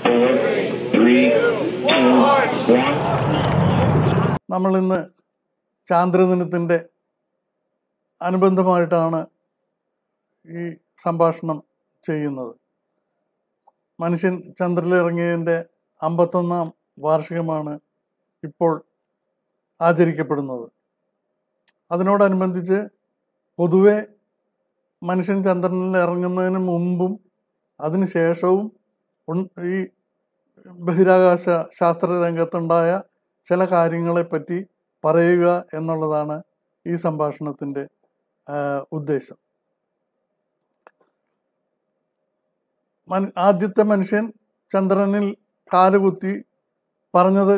four, three, two, one. നമ്മൾ ഇന്ന് ചാന്ദ്രദിനത്തിൻ്റെ അനുബന്ധമായിട്ടാണ് ഈ സംഭാഷണം ചെയ്യുന്നത് മനുഷ്യൻ ചന്ദ്രനിലിറങ്ങിയതിൻ്റെ അമ്പത്തൊന്നാം വാർഷികമാണ് ഇപ്പോൾ ആചരിക്കപ്പെടുന്നത് അതിനോടനുബന്ധിച്ച് പൊതുവെ മനുഷ്യൻ ചന്ദ്രനിൽ ഇറങ്ങുന്നതിന് മുമ്പും അതിന് ശേഷവും ഉൺ- ഈ ബഹിരാകാശ ശാസ്ത്ര രംഗത്തുണ്ടായ ചില കാര്യങ്ങളെപ്പറ്റി പറയുക എന്നുള്ളതാണ് ഈ സംഭാഷണത്തിൻ്റെ ആ, ഉദ്ദേശം മൻ ആദ്യത്തെ മനുഷ്യൻ ചന്ദ്രനിൽ കാലുകുത്തി പറഞ്ഞത്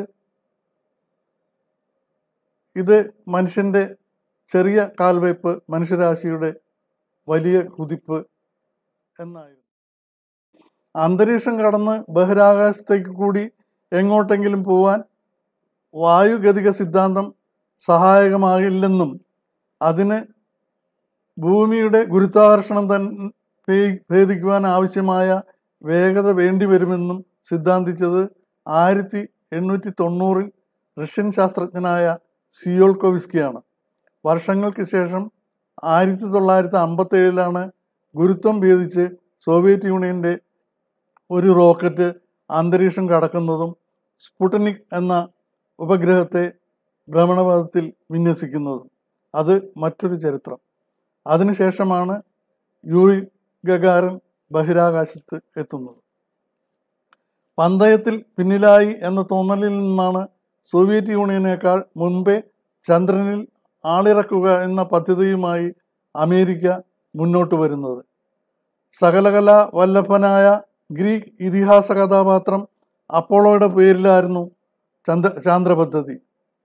ഇത് മനുഷ്യൻ്റെ ചെറിയ കാൽവയ്പ് മനുഷ്യരാശിയുടെ വലിയ കുതിപ്പ് എന്നായിരുന്നു അന്തരീക്ഷം കടന്ന് ബഹിരാകാശത്തേക്ക് കൂടി എങ്ങോട്ടെങ്കിലും പോവാൻ വായുഗതിക സിദ്ധാന്തം സഹായകമാകില്ലെന്നും അതിന് ഭൂമിയുടെ ഗുരുത്വാകർഷണം തന്നെ ഭേ- ഭേദിക്കുവാൻ ആവശ്യമായ വേഗത വേണ്ടിവരുമെന്നും സിദ്ധാന്തിച്ചത് ആയിരത്തി എണ്ണൂറ്റി തൊണ്ണൂറിൽ റഷ്യൻ ശാസ്ത്രജ്ഞനായ സിയോൾക്കോവിസ്കിയാണ് വർഷങ്ങൾക്ക് ശേഷം ആയിരത്തി തൊള്ളായിരത്തി അമ്പത്തി ഏഴിലാണ് ഗുരുത്വം ഭേദിച്ച് സോവിയറ്റ് യൂണിയന്റെ ഒരു റോക്കറ്റ് അന്തരീക്ഷം കടക്കുന്നതും സ്പുട്ടനിക് എന്ന ഉപഗ്രഹത്തെ ഭ്രമണപഥത്തിൽ വിന്യസിക്കുന്നതും അത് മറ്റൊരു ചരിത്രം അതിനുശേഷമാണ് യൂറി ഗഗാരൻ ബഹിരാകാശത്ത് എത്തുന്നത് പന്തയത്തിൽ പിന്നിലായി എന്ന തോന്നലിൽ നിന്നാണ് സോവിയറ്റ് യൂണിയനേക്കാൾ മുൻപേ ചന്ദ്രനിൽ ആളിറക്കുക എന്ന പദ്ധതിയുമായി അമേരിക്ക മുന്നോട്ട് വരുന്നത് സകലകലാ വല്ലഭനായ ഗ്രീക്ക് ഇതിഹാസ കഥാപാത്രം അപ്പോളോയുടെ പേരിലായിരുന്നു ചന്ദ്ര ചാന്ദ്ര പദ്ധതി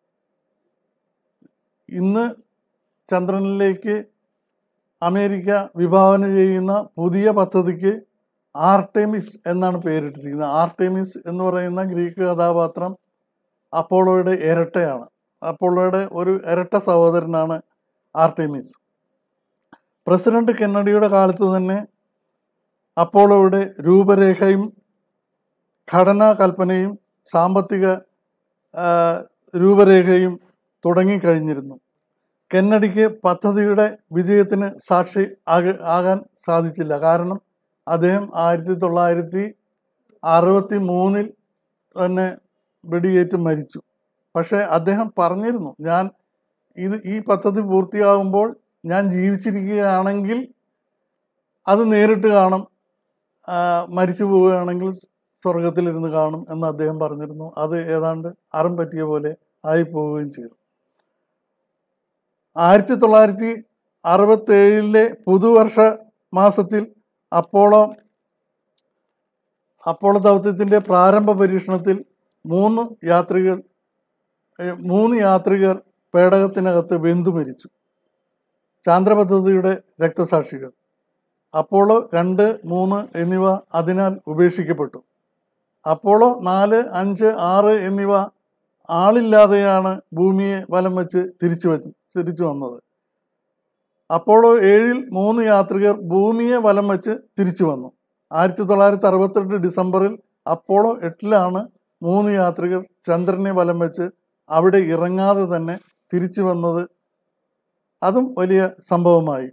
ഇന്ന് ചന്ദ്രനിലേക്ക് അമേരിക്ക വിഭാവന ചെയ്യുന്ന പുതിയ പദ്ധതിക്ക് ആർടെമിസ് എന്നാണ് പേരിട്ടിരിക്കുന്നത് ആർടെമിസ് എന്ന് പറയുന്ന ഗ്രീക്ക് കഥാപാത്രം അപ്പോളോയുടെ ഇരട്ടയാണ് അപ്പോളോയുടെ ഒരു ഇരട്ട സഹോദരനാണ് ആർടെമിസ് പ്രസിഡന്റ് കെന്നഡിയുടെ കാലത്ത് തന്നെ അപ്പോളോയുടെ രൂപരേഖയും ഘടനാ കൽപ്പനയും സാമ്പത്തിക ആ, രൂപരേഖയും തുടങ്ങിക്കഴിഞ്ഞിരുന്നു കെന്നഡിക്ക് പദ്ധതിയുടെ വിജയത്തിന് സാക്ഷി ആക ആകാൻ സാധിച്ചില്ല കാരണം അദ്ദേഹം ആയിരത്തി തൊള്ളായിരത്തി അറുപത്തി മൂന്നിൽ തന്നെ വെടിയേറ്റ് മരിച്ചു പക്ഷേ അദ്ദേഹം പറഞ്ഞിരുന്നു ഞാൻ ഇത് ഈ പദ്ധതി പൂർത്തിയാകുമ്പോൾ ഞാൻ ജീവിച്ചിരിക്കുകയാണെങ്കിൽ അത് നേരിട്ട് കാണും ആ, മരിച്ചു പോവുകയാണെങ്കിൽ സ്വർഗത്തിലിരുന്ന് കാണും എന്ന് അദ്ദേഹം പറഞ്ഞിരുന്നു അത് ഏതാണ്ട് അറം പറ്റിയ പോലെ ആയി പോവുകയും ചെയ്തു ആയിരത്തി തൊള്ളായിരത്തി അറുപത്തേഴിലെ പുതുവർഷ മാസത്തിൽ അപ്പോളോ അപ്പോളോ ദൗത്യത്തിന്റെ പ്രാരംഭ പരീക്ഷണത്തിൽ മൂന്ന് യാത്രികൾ ഏഹ്, മൂന്ന് യാത്രികർ പേടകത്തിനകത്ത് വെന്തു മരിച്ചു ചാന്ദ്ര പദ്ധതിയുടെ രക്തസാക്ഷികൾ അപ്പോളോ രണ്ട് മൂന്ന് എന്നിവ അതിനാൽ ഉപേക്ഷിക്കപ്പെട്ടു അപ്പോളോ നാല് അഞ്ച് ആറ് എന്നിവ ആളില്ലാതെയാണ് ഭൂമിയെ വലം വെച്ച് തിരിച്ചു വച്ച് തിരിച്ചു വന്നത് അപ്പോളോ ഏഴിൽ മൂന്ന് യാത്രികർ ഭൂമിയെ വലം വെച്ച് തിരിച്ചു വന്നു ആയിരത്തി തൊള്ളായിരത്തി അറുപത്തെട്ട് ഡിസംബറിൽ അപ്പോളോ എട്ടിലാണ് മൂന്ന് യാത്രികർ ചന്ദ്രനെ വലം വെച്ച് അവിടെ ഇറങ്ങാതെ തന്നെ തിരിച്ചു വന്നത് അതും വലിയ സംഭവമായി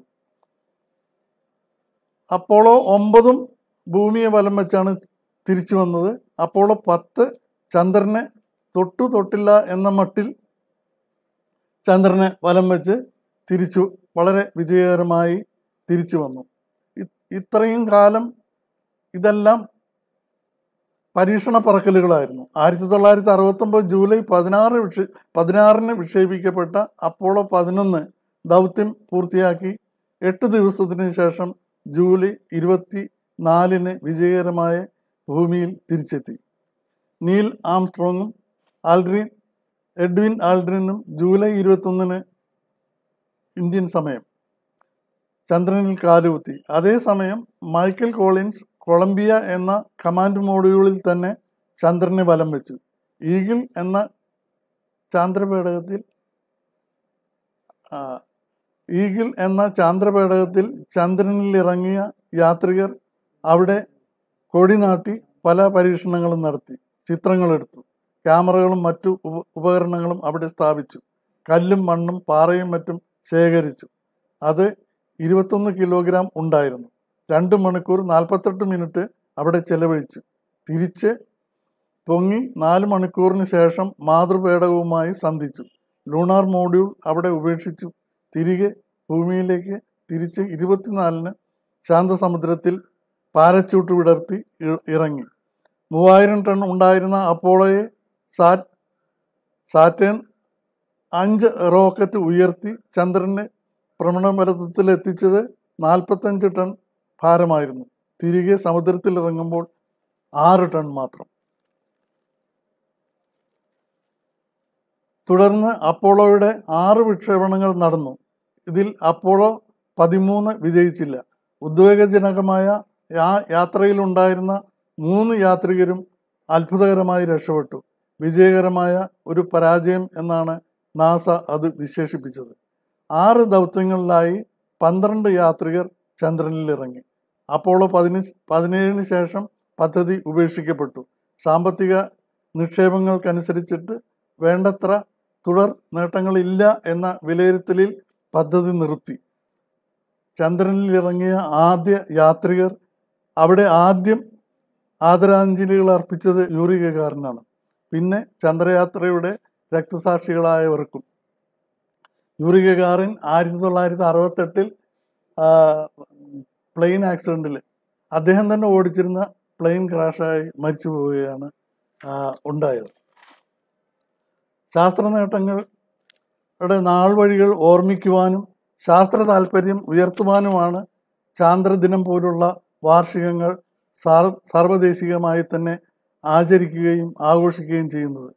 അപ്പോളോ ഒമ്പതും ഭൂമിയെ വലം വെച്ചാണ് തിരിച്ചു വന്നത് അപ്പോളോ പത്ത് ചന്ദ്രനെ തൊട്ടു തൊട്ടില്ല എന്ന മട്ടിൽ ചന്ദ്രനെ വലം വെച്ച് തിരിച്ചു വളരെ വിജയകരമായി തിരിച്ചു വന്നു ഇ- ഇത്രയും കാലം ഇതെല്ലാം പരീക്ഷണ പറക്കലുകളായിരുന്നു ആയിരത്തി തൊള്ളായിരത്തി അറുപത്തൊമ്പത് ജൂലൈ പതിനാറ് വിക്ഷ പതിനാറിന് വിക്ഷേപിക്കപ്പെട്ട അപ്പോളോ പതിനൊന്ന് ദൗത്യം പൂർത്തിയാക്കി എട്ട് ദിവസത്തിന് ശേഷം ജൂലൈ ഇരുപത്തി നാലിന് വിജയകരമായ ഭൂമിയിൽ തിരിച്ചെത്തി നീൽ ആംസ്ട്രോങ്ങും ആൽഡ്രിൻ എഡ്വിൻ ആൽഡ്രിനും ജൂലൈ ഇരുപത്തൊന്നിന് ഇന്ത്യൻ സമയം ചന്ദ്രനിൽ കാലുകുത്തി അതേസമയം മൈക്കൽ കോളിൻസ് കൊളംബിയ എന്ന കമാൻഡ് മോഡ്യൂളിൽ തന്നെ ചന്ദ്രനെ വലം വെച്ചു ഈഗിൾ എന്ന ചാന്ദ്രപേടകത്തിൽ ആ, ഈഗിൾ എന്ന ചാന്ദ്രപേടകത്തിൽ ചന്ദ്രനിൽ ഇറങ്ങിയ യാത്രികർ അവിടെ കൊടി നാട്ടി പല പരീക്ഷണങ്ങളും നടത്തി ചിത്രങ്ങളെടുത്തു ക്യാമറകളും മറ്റു ഉപ- ഉപകരണങ്ങളും അവിടെ സ്ഥാപിച്ചു കല്ലും മണ്ണും പാറയും മറ്റും ശേഖരിച്ചു അത് ഇരുപത്തൊന്ന് കിലോഗ്രാം ഉണ്ടായിരുന്നു രണ്ട് മണിക്കൂർ നാൽപ്പത്തെട്ട് മിനിറ്റ് അവിടെ ചെലവഴിച്ചു തിരിച്ച് പൊങ്ങി നാല് മണിക്കൂറിന് ശേഷം മാതൃപേടകവുമായി സന്ധിച്ചു ലൂണാർ മോഡ്യൂൾ അവിടെ ഉപേക്ഷിച്ചു തിരികെ ഭൂമിയിലേക്ക് തിരിച്ച് ഇരുപത്തിനാലിന് ശാന്തസമുദ്രത്തിൽ പാരച്യൂട്ട് വിടർത്തി ഇ- ഇറങ്ങി മൂവായിരം ടൺ ഉണ്ടായിരുന്ന അപ്പോളോയെ സാറ്റ് സാറ്റേൺ അഞ്ച് റോക്കറ്റ് ഉയർത്തി ചന്ദ്രനെ ഭ്രമണപഥത്തിൽ എത്തിച്ചത് നാൽപ്പത്തഞ്ച് ടൺ ഭാരമായിരുന്നു തിരികെ സമുദ്രത്തിൽ ഇറങ്ങുമ്പോൾ ആറ് ടൺ മാത്രം തുടർന്ന് അപ്പോളോയുടെ ആറ് വിക്ഷേപണങ്ങൾ നടന്നു ഇതിൽ അപ്പോളോ പതിമൂന്ന് വിജയിച്ചില്ല ഉദ്വേഗജനകമായ ആ യാത്രയിലുണ്ടായിരുന്ന മൂന്ന് യാത്രികരും അത്ഭുതകരമായി രക്ഷപ്പെട്ടു വിജയകരമായ ഒരു പരാജയം എന്നാണ് നാസ അത് വിശേഷിപ്പിച്ചത് ആറ് ദൗത്യങ്ങളിലായി പന്ത്രണ്ട് യാത്രികർ ചന്ദ്രനിൽ ഇറങ്ങി അപ്പോളോ പതിന പതിനേഴിന് ശേഷം പദ്ധതി ഉപേക്ഷിക്കപ്പെട്ടു സാമ്പത്തിക നിക്ഷേപങ്ങൾക്കനുസരിച്ചിട്ട് വേണ്ടത്ര തുടർ നേട്ടങ്ങളില്ല എന്ന വിലയിരുത്തലിൽ പദ്ധതി നിർത്തി ചന്ദ്രനിൽ ഇറങ്ങിയ ആദ്യ യാത്രികർ അവിടെ ആദ്യം ആദരാഞ്ജലികൾ അർപ്പിച്ചത് യൂറി ഗഗാറിനാണ് പിന്നെ ചന്ദ്രയാത്രയുടെ രക്തസാക്ഷികളായവർക്കും യൂറി ഗഗാറിൻ ആയിരത്തി തൊള്ളായിരത്തി അറുപത്തെട്ടിൽ പ്ലെയിൻ ആക്സിഡൻറ്റിൽ അദ്ദേഹം തന്നെ ഓടിച്ചിരുന്ന പ്ലെയിൻ ക്രാഷായി മരിച്ചു പോവുകയാണ് ആ, ഉണ്ടായത് ശാസ്ത്ര നേട്ടങ്ങളുടെ നാൾ വഴികൾ ഓർമ്മിക്കുവാനും ശാസ്ത്ര താല്പര്യം ഉയർത്തുവാനുമാണ് ചാന്ദ്രദിനം പോലുള്ള വാർഷികങ്ങൾ സാർ സാർവദേശികമായി തന്നെ ആചരിക്കുകയും ആഘോഷിക്കുകയും ചെയ്യുന്നത്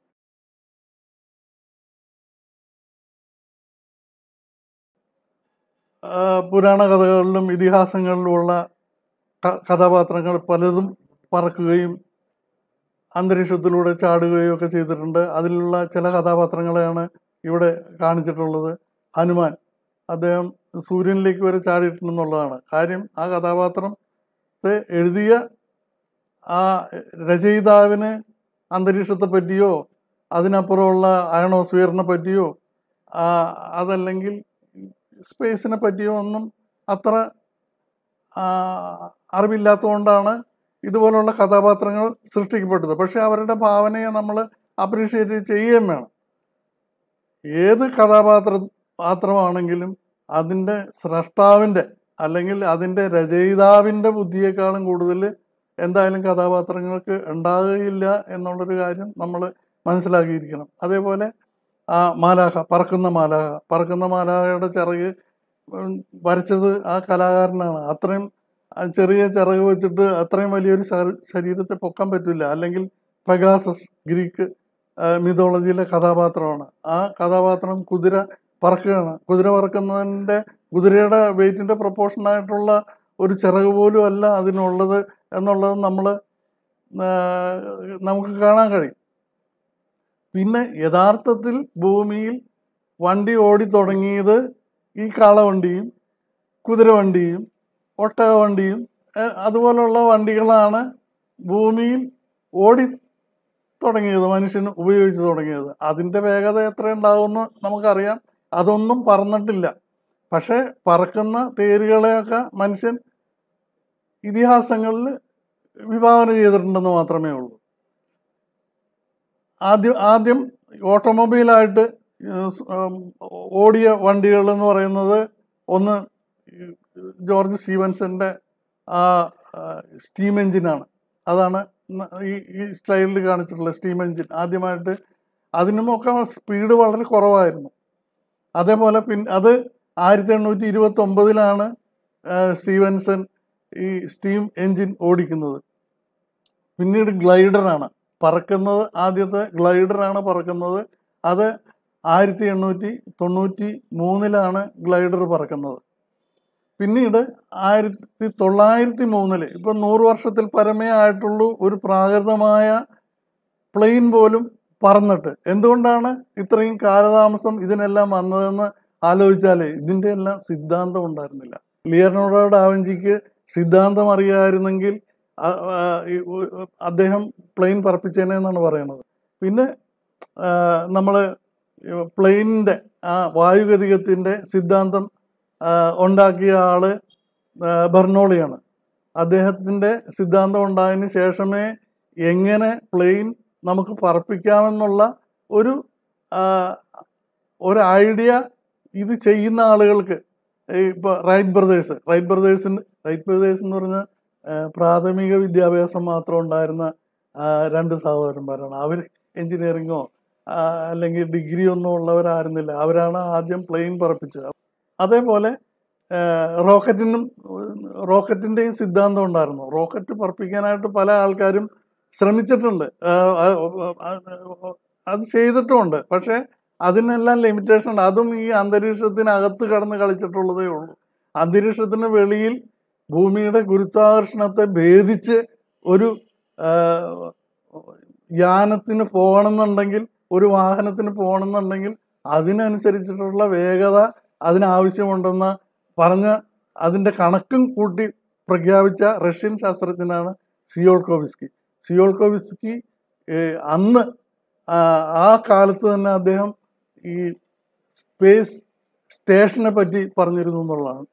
ആ, പുരാണ കഥകളിലും ഇതിഹാസങ്ങളിലുമുള്ള ക- കഥാപാത്രങ്ങൾ പലതും പറക്കുകയും അന്തരീക്ഷത്തിലൂടെ ചാടുകയും ഒക്കെ ചെയ്തിട്ടുണ്ട് അതിലുള്ള ചില കഥാപാത്രങ്ങളെയാണ് ഇവിടെ കാണിച്ചിട്ടുള്ളത് ഹനുമാൻ അദ്ദേഹം സൂര്യനിലേക്ക് വരെ ചാടിയിട്ടുണ്ടെന്നുള്ളതാണ് കാര്യം ആ കഥാപാത്രത്തെ എഴുതിയ ആ രചയിതാവിന് അന്തരീക്ഷത്തെ പറ്റിയോ അതിനപ്പുറമുള്ള അയണോസ്ഫിയറിനെ പറ്റിയോ ആ, അതല്ലെങ്കിൽ സ്പേസിനെ പറ്റിയോ ഒന്നും അത്ര ആ, അറിവില്ലാത്തതുകൊണ്ടാണ് ഇതുപോലുള്ള കഥാപാത്രങ്ങൾ സൃഷ്ടിക്കപ്പെട്ടത് പക്ഷെ അവരുടെ ഭാവനയെ നമ്മൾ അപ്രീഷിയേറ്റ് ചെയ്യുകയും വേണം ഏത് കഥാപാത്ര പാത്രമാണെങ്കിലും അതിൻ്റെ സ്രഷ്ടാവിൻ്റെ അല്ലെങ്കിൽ അതിൻ്റെ രചയിതാവിൻ്റെ ബുദ്ധിയേക്കാളും കൂടുതൽ എന്തായാലും കഥാപാത്രങ്ങൾക്ക് ഉണ്ടാകുകയില്ല എന്നുള്ളൊരു കാര്യം നമ്മൾ മനസ്സിലാക്കിയിരിക്കണം അതേപോലെ ആ മാലാഖ പറക്കുന്ന മാലാഖ പറക്കുന്ന മാലാഖയുടെ ചിറക് ഉം, വരച്ചത് ആ കലാകാരനാണ് അത്രയും ആ ചെറിയ ചിറക് വെച്ചിട്ട് അത്രയും വലിയൊരു ശര- ശരീരത്തെ പൊക്കാൻ പറ്റില്ല അല്ലെങ്കിൽ പെഗാസസ് ഗ്രീക്ക് മിതോളജിയിലെ കഥാപാത്രമാണ് ആ കഥാപാത്രം കുതിര പറക്കുകയാണ് കുതിര പറക്കുന്നതിൻ്റെ കുതിരയുടെ വെയിറ്റിൻ്റെ പ്രൊപ്പോർഷനായിട്ടുള്ള ഒരു ചിറക് പോലും അല്ല അതിനുള്ളത് എന്നുള്ളത് നമ്മൾ നമുക്ക് കാണാൻ കഴിയും പിന്നെ യഥാർത്ഥത്തിൽ ഭൂമിയിൽ വണ്ടി ഓടി തുടങ്ങിയത് ഈ കാളവണ്ടിയും കുതിരവണ്ടിയും ഒട്ടകവണ്ടിയും ഏഹ്, അതുപോലുള്ള വണ്ടികളാണ് ഭൂമിയിൽ ഓടി തുടങ്ങിയത് മനുഷ്യൻ ഉപയോഗിച്ച് തുടങ്ങിയത് അതിൻ്റെ വേഗത എത്ര ഉണ്ടാകുമെന്ന് നമുക്കറിയാം അതൊന്നും പറന്നിട്ടില്ല പക്ഷേ പറക്കുന്ന തേരുകളെയൊക്കെ മനുഷ്യൻ ഇതിഹാസങ്ങളിൽ വിഭാവന ചെയ്തിട്ടുണ്ടെന്ന് മാത്രമേ ഉള്ളൂ ആദ്യം ആദ്യം ഓട്ടോമൊബൈലായിട്ട് ഏഹ് സ് ഉം ഓടിയ വണ്ടികൾ എന്ന് പറയുന്നത് ഒന്ന് ജോർജ് സ്റ്റീവൻസന്റെ ആ സ്റ്റീം എഞ്ചിനാണ് അതാണ് ന- ഈ ഈ സ്ലൈഡിൽ കാണിച്ചിട്ടുള്ള സ്റ്റീം എഞ്ചിൻ ആദ്യമായിട്ട് അതിനുമൊക്കെ സ്പീഡ് വളരെ കുറവായിരുന്നു അതേപോലെ പിന്നെ അത് ആയിരത്തി എണ്ണൂറ്റി ഇരുപത്തി ഒമ്പതിലാണ് സ്റ്റീവൻസൺ ഈ സ്റ്റീം എഞ്ചിൻ ഓടിക്കുന്നത് പിന്നീട് ഗ്ലൈഡറാണ് പറക്കുന്നത് ആദ്യത്തെ ഗ്ലൈഡറാണ് പറക്കുന്നത് അത് ആയിരത്തി എണ്ണൂറ്റി തൊണ്ണൂറ്റി മൂന്നിലാണ് ഗ്ലൈഡർ പറക്കുന്നത് പിന്നീട് ആയിരത്തി തൊള്ളായിരത്തി മൂന്നില് ഇപ്പം നൂറ് വർഷത്തിൽ പരമേ ആയിട്ടുള്ളൂ ഒരു പ്രാകൃതമായ പ്ലെയിൻ പോലും പറന്നിട്ട് എന്തുകൊണ്ടാണ് ഇത്രയും കാലതാമസം ഇതിനെല്ലാം വന്നതെന്ന് ആലോചിച്ചാലേ ഇതിൻ്റെ എല്ലാം സിദ്ധാന്തം ഉണ്ടായിരുന്നില്ല ലിയർനോഡോ ഡാവിഞ്ചിക്ക് സിദ്ധാന്തം അറിയാമായിരുന്നെങ്കിൽ ആ- ആ, ഈ ഉ- അദ്ദേഹം പ്ലെയിൻ പറപ്പിച്ചേനെന്നാണ് പറയുന്നത് പിന്നെ നമ്മൾ പ്ലെയിനിൻ്റെ ആ വായുഗതികത്തിൻ്റെ സിദ്ധാന്തം ആ, ഉണ്ടാക്കിയ ആള് ആ, ബെർണോളിയാണ് അദ്ദേഹത്തിൻ്റെ സിദ്ധാന്തം ഉണ്ടായതിന് ശേഷമേ എങ്ങനെ പ്ലെയിൻ നമുക്ക് പറപ്പിക്കാമെന്നുള്ള ഒരു ആ, ഒരു ഐഡിയ ഇത് ചെയ്യുന്ന ആളുകൾക്ക് ഈ ഇപ്പോൾ റൈറ്റ് ബ്രദേഴ്സ് റൈറ്റ് ബ്രദേഴ്സിന് റൈറ്റ് ബ്രദേഴ്സ് എന്ന് പറഞ്ഞ ആ, പ്രാഥമിക വിദ്യാഭ്യാസം മാത്രം ഉണ്ടായിരുന്ന ആ, രണ്ട് സഹോദരന്മാരാണ് അവർ എഞ്ചിനീയറിങ്ങോ അല്ലെങ്കിൽ ഡിഗ്രി ഒന്നും ഉള്ളവരായിരുന്നില്ല അവരാണ് ആദ്യം പ്ലെയിൻ പറപ്പിച്ചത് അതേപോലെ റോക്കറ്റിനും റോക്കറ്റിൻ്റെയും സിദ്ധാന്തം ഉണ്ടായിരുന്നു റോക്കറ്റ് പറപ്പിക്കാനായിട്ട് പല ആൾക്കാരും ശ്രമിച്ചിട്ടുണ്ട് ആ, ആ, ആ, അത് ചെയ്തിട്ടുമുണ്ട് പക്ഷേ അതിനെല്ലാം ലിമിറ്റേഷൻ ഉണ്ട് അതും ഈ അന്തരീക്ഷത്തിനകത്ത് കടന്ന് കളിച്ചിട്ടുള്ളതേ ഉള്ളൂ അന്തരീക്ഷത്തിന് വെളിയിൽ ഭൂമിയുടെ ഗുരുത്വാകർഷണത്തെ ഭേദിച്ച് ഒരു ആ, യാനത്തിന് പോകണമെന്നുണ്ടെങ്കിൽ ഒരു വാഹനത്തിന് പോകണമെന്നുണ്ടെങ്കിൽ അതിനനുസരിച്ചിട്ടുള്ള വേഗത അതിനാവശ്യമുണ്ടെന്ന് പറഞ്ഞ് അതിൻ്റെ കണക്കും കൂട്ടി പ്രഖ്യാപിച്ച റഷ്യൻ ശാസ്ത്രജ്ഞനാണ് സിയോൾക്കോവിസ്കി സിയോൾക്കോവിസ്കി ഏഹ്, അന്ന് ആ ആ കാലത്ത് തന്നെ അദ്ദേഹം ഈ സ്പേസ് സ്റ്റേഷനെ പറ്റി പറഞ്ഞിരുന്നു എന്നുള്ളതാണ്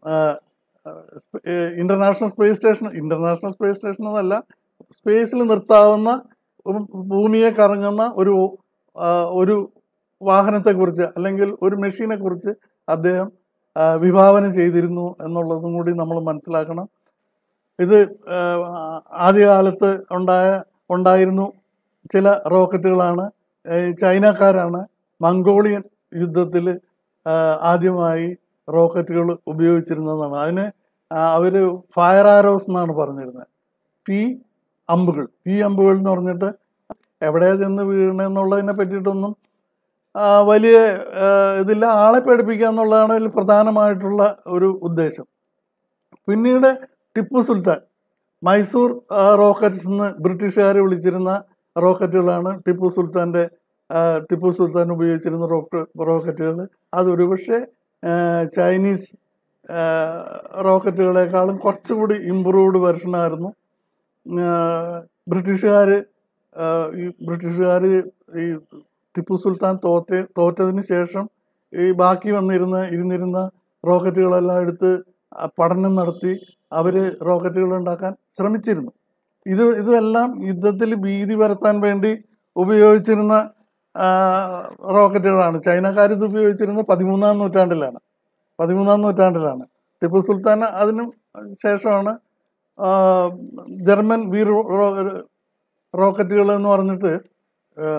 international space station international space station എന്നല്ല സ്പേസിൽ നിർത്താവുന്ന ഒരു ഭൂമിയെ കറങ്ങുന്ന ഒരു ആ, ഒരു വാഹനത്തെക്കുറിച്ച് അല്ലെങ്കിൽ ഒരു മെഷീനെ കുറിച്ച് അദ്ദേഹം ആ, വിഭാവനം ചെയ്തിരുന്നു എന്നുള്ളതും കൂടി നമ്മൾ മനസ്സിലാക്കണം ഇത് ആ, ആദ്യകാലത്ത് ഉണ്ടായ ഉണ്ടായിരുന്നു ചില റോക്കറ്റുകളാണ് ഏ, ചൈനക്കാരാണ് മംഗോളിയൻ യുദ്ധത്തിൽ ആദ്യമായി റോക്കറ്റുകൾ ഉപയോഗിച്ചിരുന്നതാണ് അതിന് അവർ ഫയർ ആരോസ് എന്നാണ് പറഞ്ഞിരുന്നത് തീ അമ്പുകൾ തീ അമ്പുകൾ എന്ന് പറഞ്ഞിട്ട് എവിടെയാ ചെന്ന് വീഴണമെന്നുള്ളതിനെ പറ്റിയിട്ടൊന്നും ആ, വലിയ ആ, ഇതില്ല ആളെ പേടിപ്പിക്കുക എന്നുള്ളതാണ് ഇതിൽ പ്രധാനമായിട്ടുള്ള ഒരു ഉദ്ദേശം പിന്നീട് ടിപ്പു സുൽത്താൻ മൈസൂർ ആ, റോക്കറ്റ്സ് എന്ന് ബ്രിട്ടീഷുകാർ വിളിച്ചിരുന്ന റോക്കറ്റുകളാണ് ടിപ്പു സുൽത്താൻ്റെ ആ, ടിപ്പു സുൽത്താൻ ഉപയോഗിച്ചിരുന്ന റോക്ക് റോക്കറ്റുകൾ അതൊരുപക്ഷെ ആ, ചൈനീസ് ആ, റോക്കറ്റുകളെക്കാളും കുറച്ചുകൂടി ഇമ്പ്രൂവ്ഡ് വെർഷനായിരുന്നു ബ്രിട്ടീഷുകാർ ഈ ബ്രിട്ടീഷുകാർ ഈ ടിപ്പു സുൽത്താൻ തോറ്റ തോറ്റതിന് ശേഷം ഈ ബാക്കി വന്നിരുന്ന ഇരുന്നിരുന്ന റോക്കറ്റുകളെല്ലാം എടുത്ത് ആ പഠനം നടത്തി അവർ റോക്കറ്റുകൾ ഉണ്ടാക്കാൻ ശ്രമിച്ചിരുന്നു ഇത് ഇതെല്ലാം യുദ്ധത്തിൽ ഭീതി പരത്താൻ വേണ്ടി ഉപയോഗിച്ചിരുന്ന ആ, റോക്കറ്റുകളാണ് ചൈനക്കാർ ഇത് ഉപയോഗിച്ചിരുന്നത് പതിമൂന്നാം നൂറ്റാണ്ടിലാണ് പതിമൂന്നാം നൂറ്റാണ്ടിലാണ് ടിപ്പു സുൽത്താൻ അതിന് ശേഷമാണ് ആ, ജർമ്മൻ വീർ റോ- റോക്കറ്റുകൾ എന്ന് പറഞ്ഞിട്ട് ആ,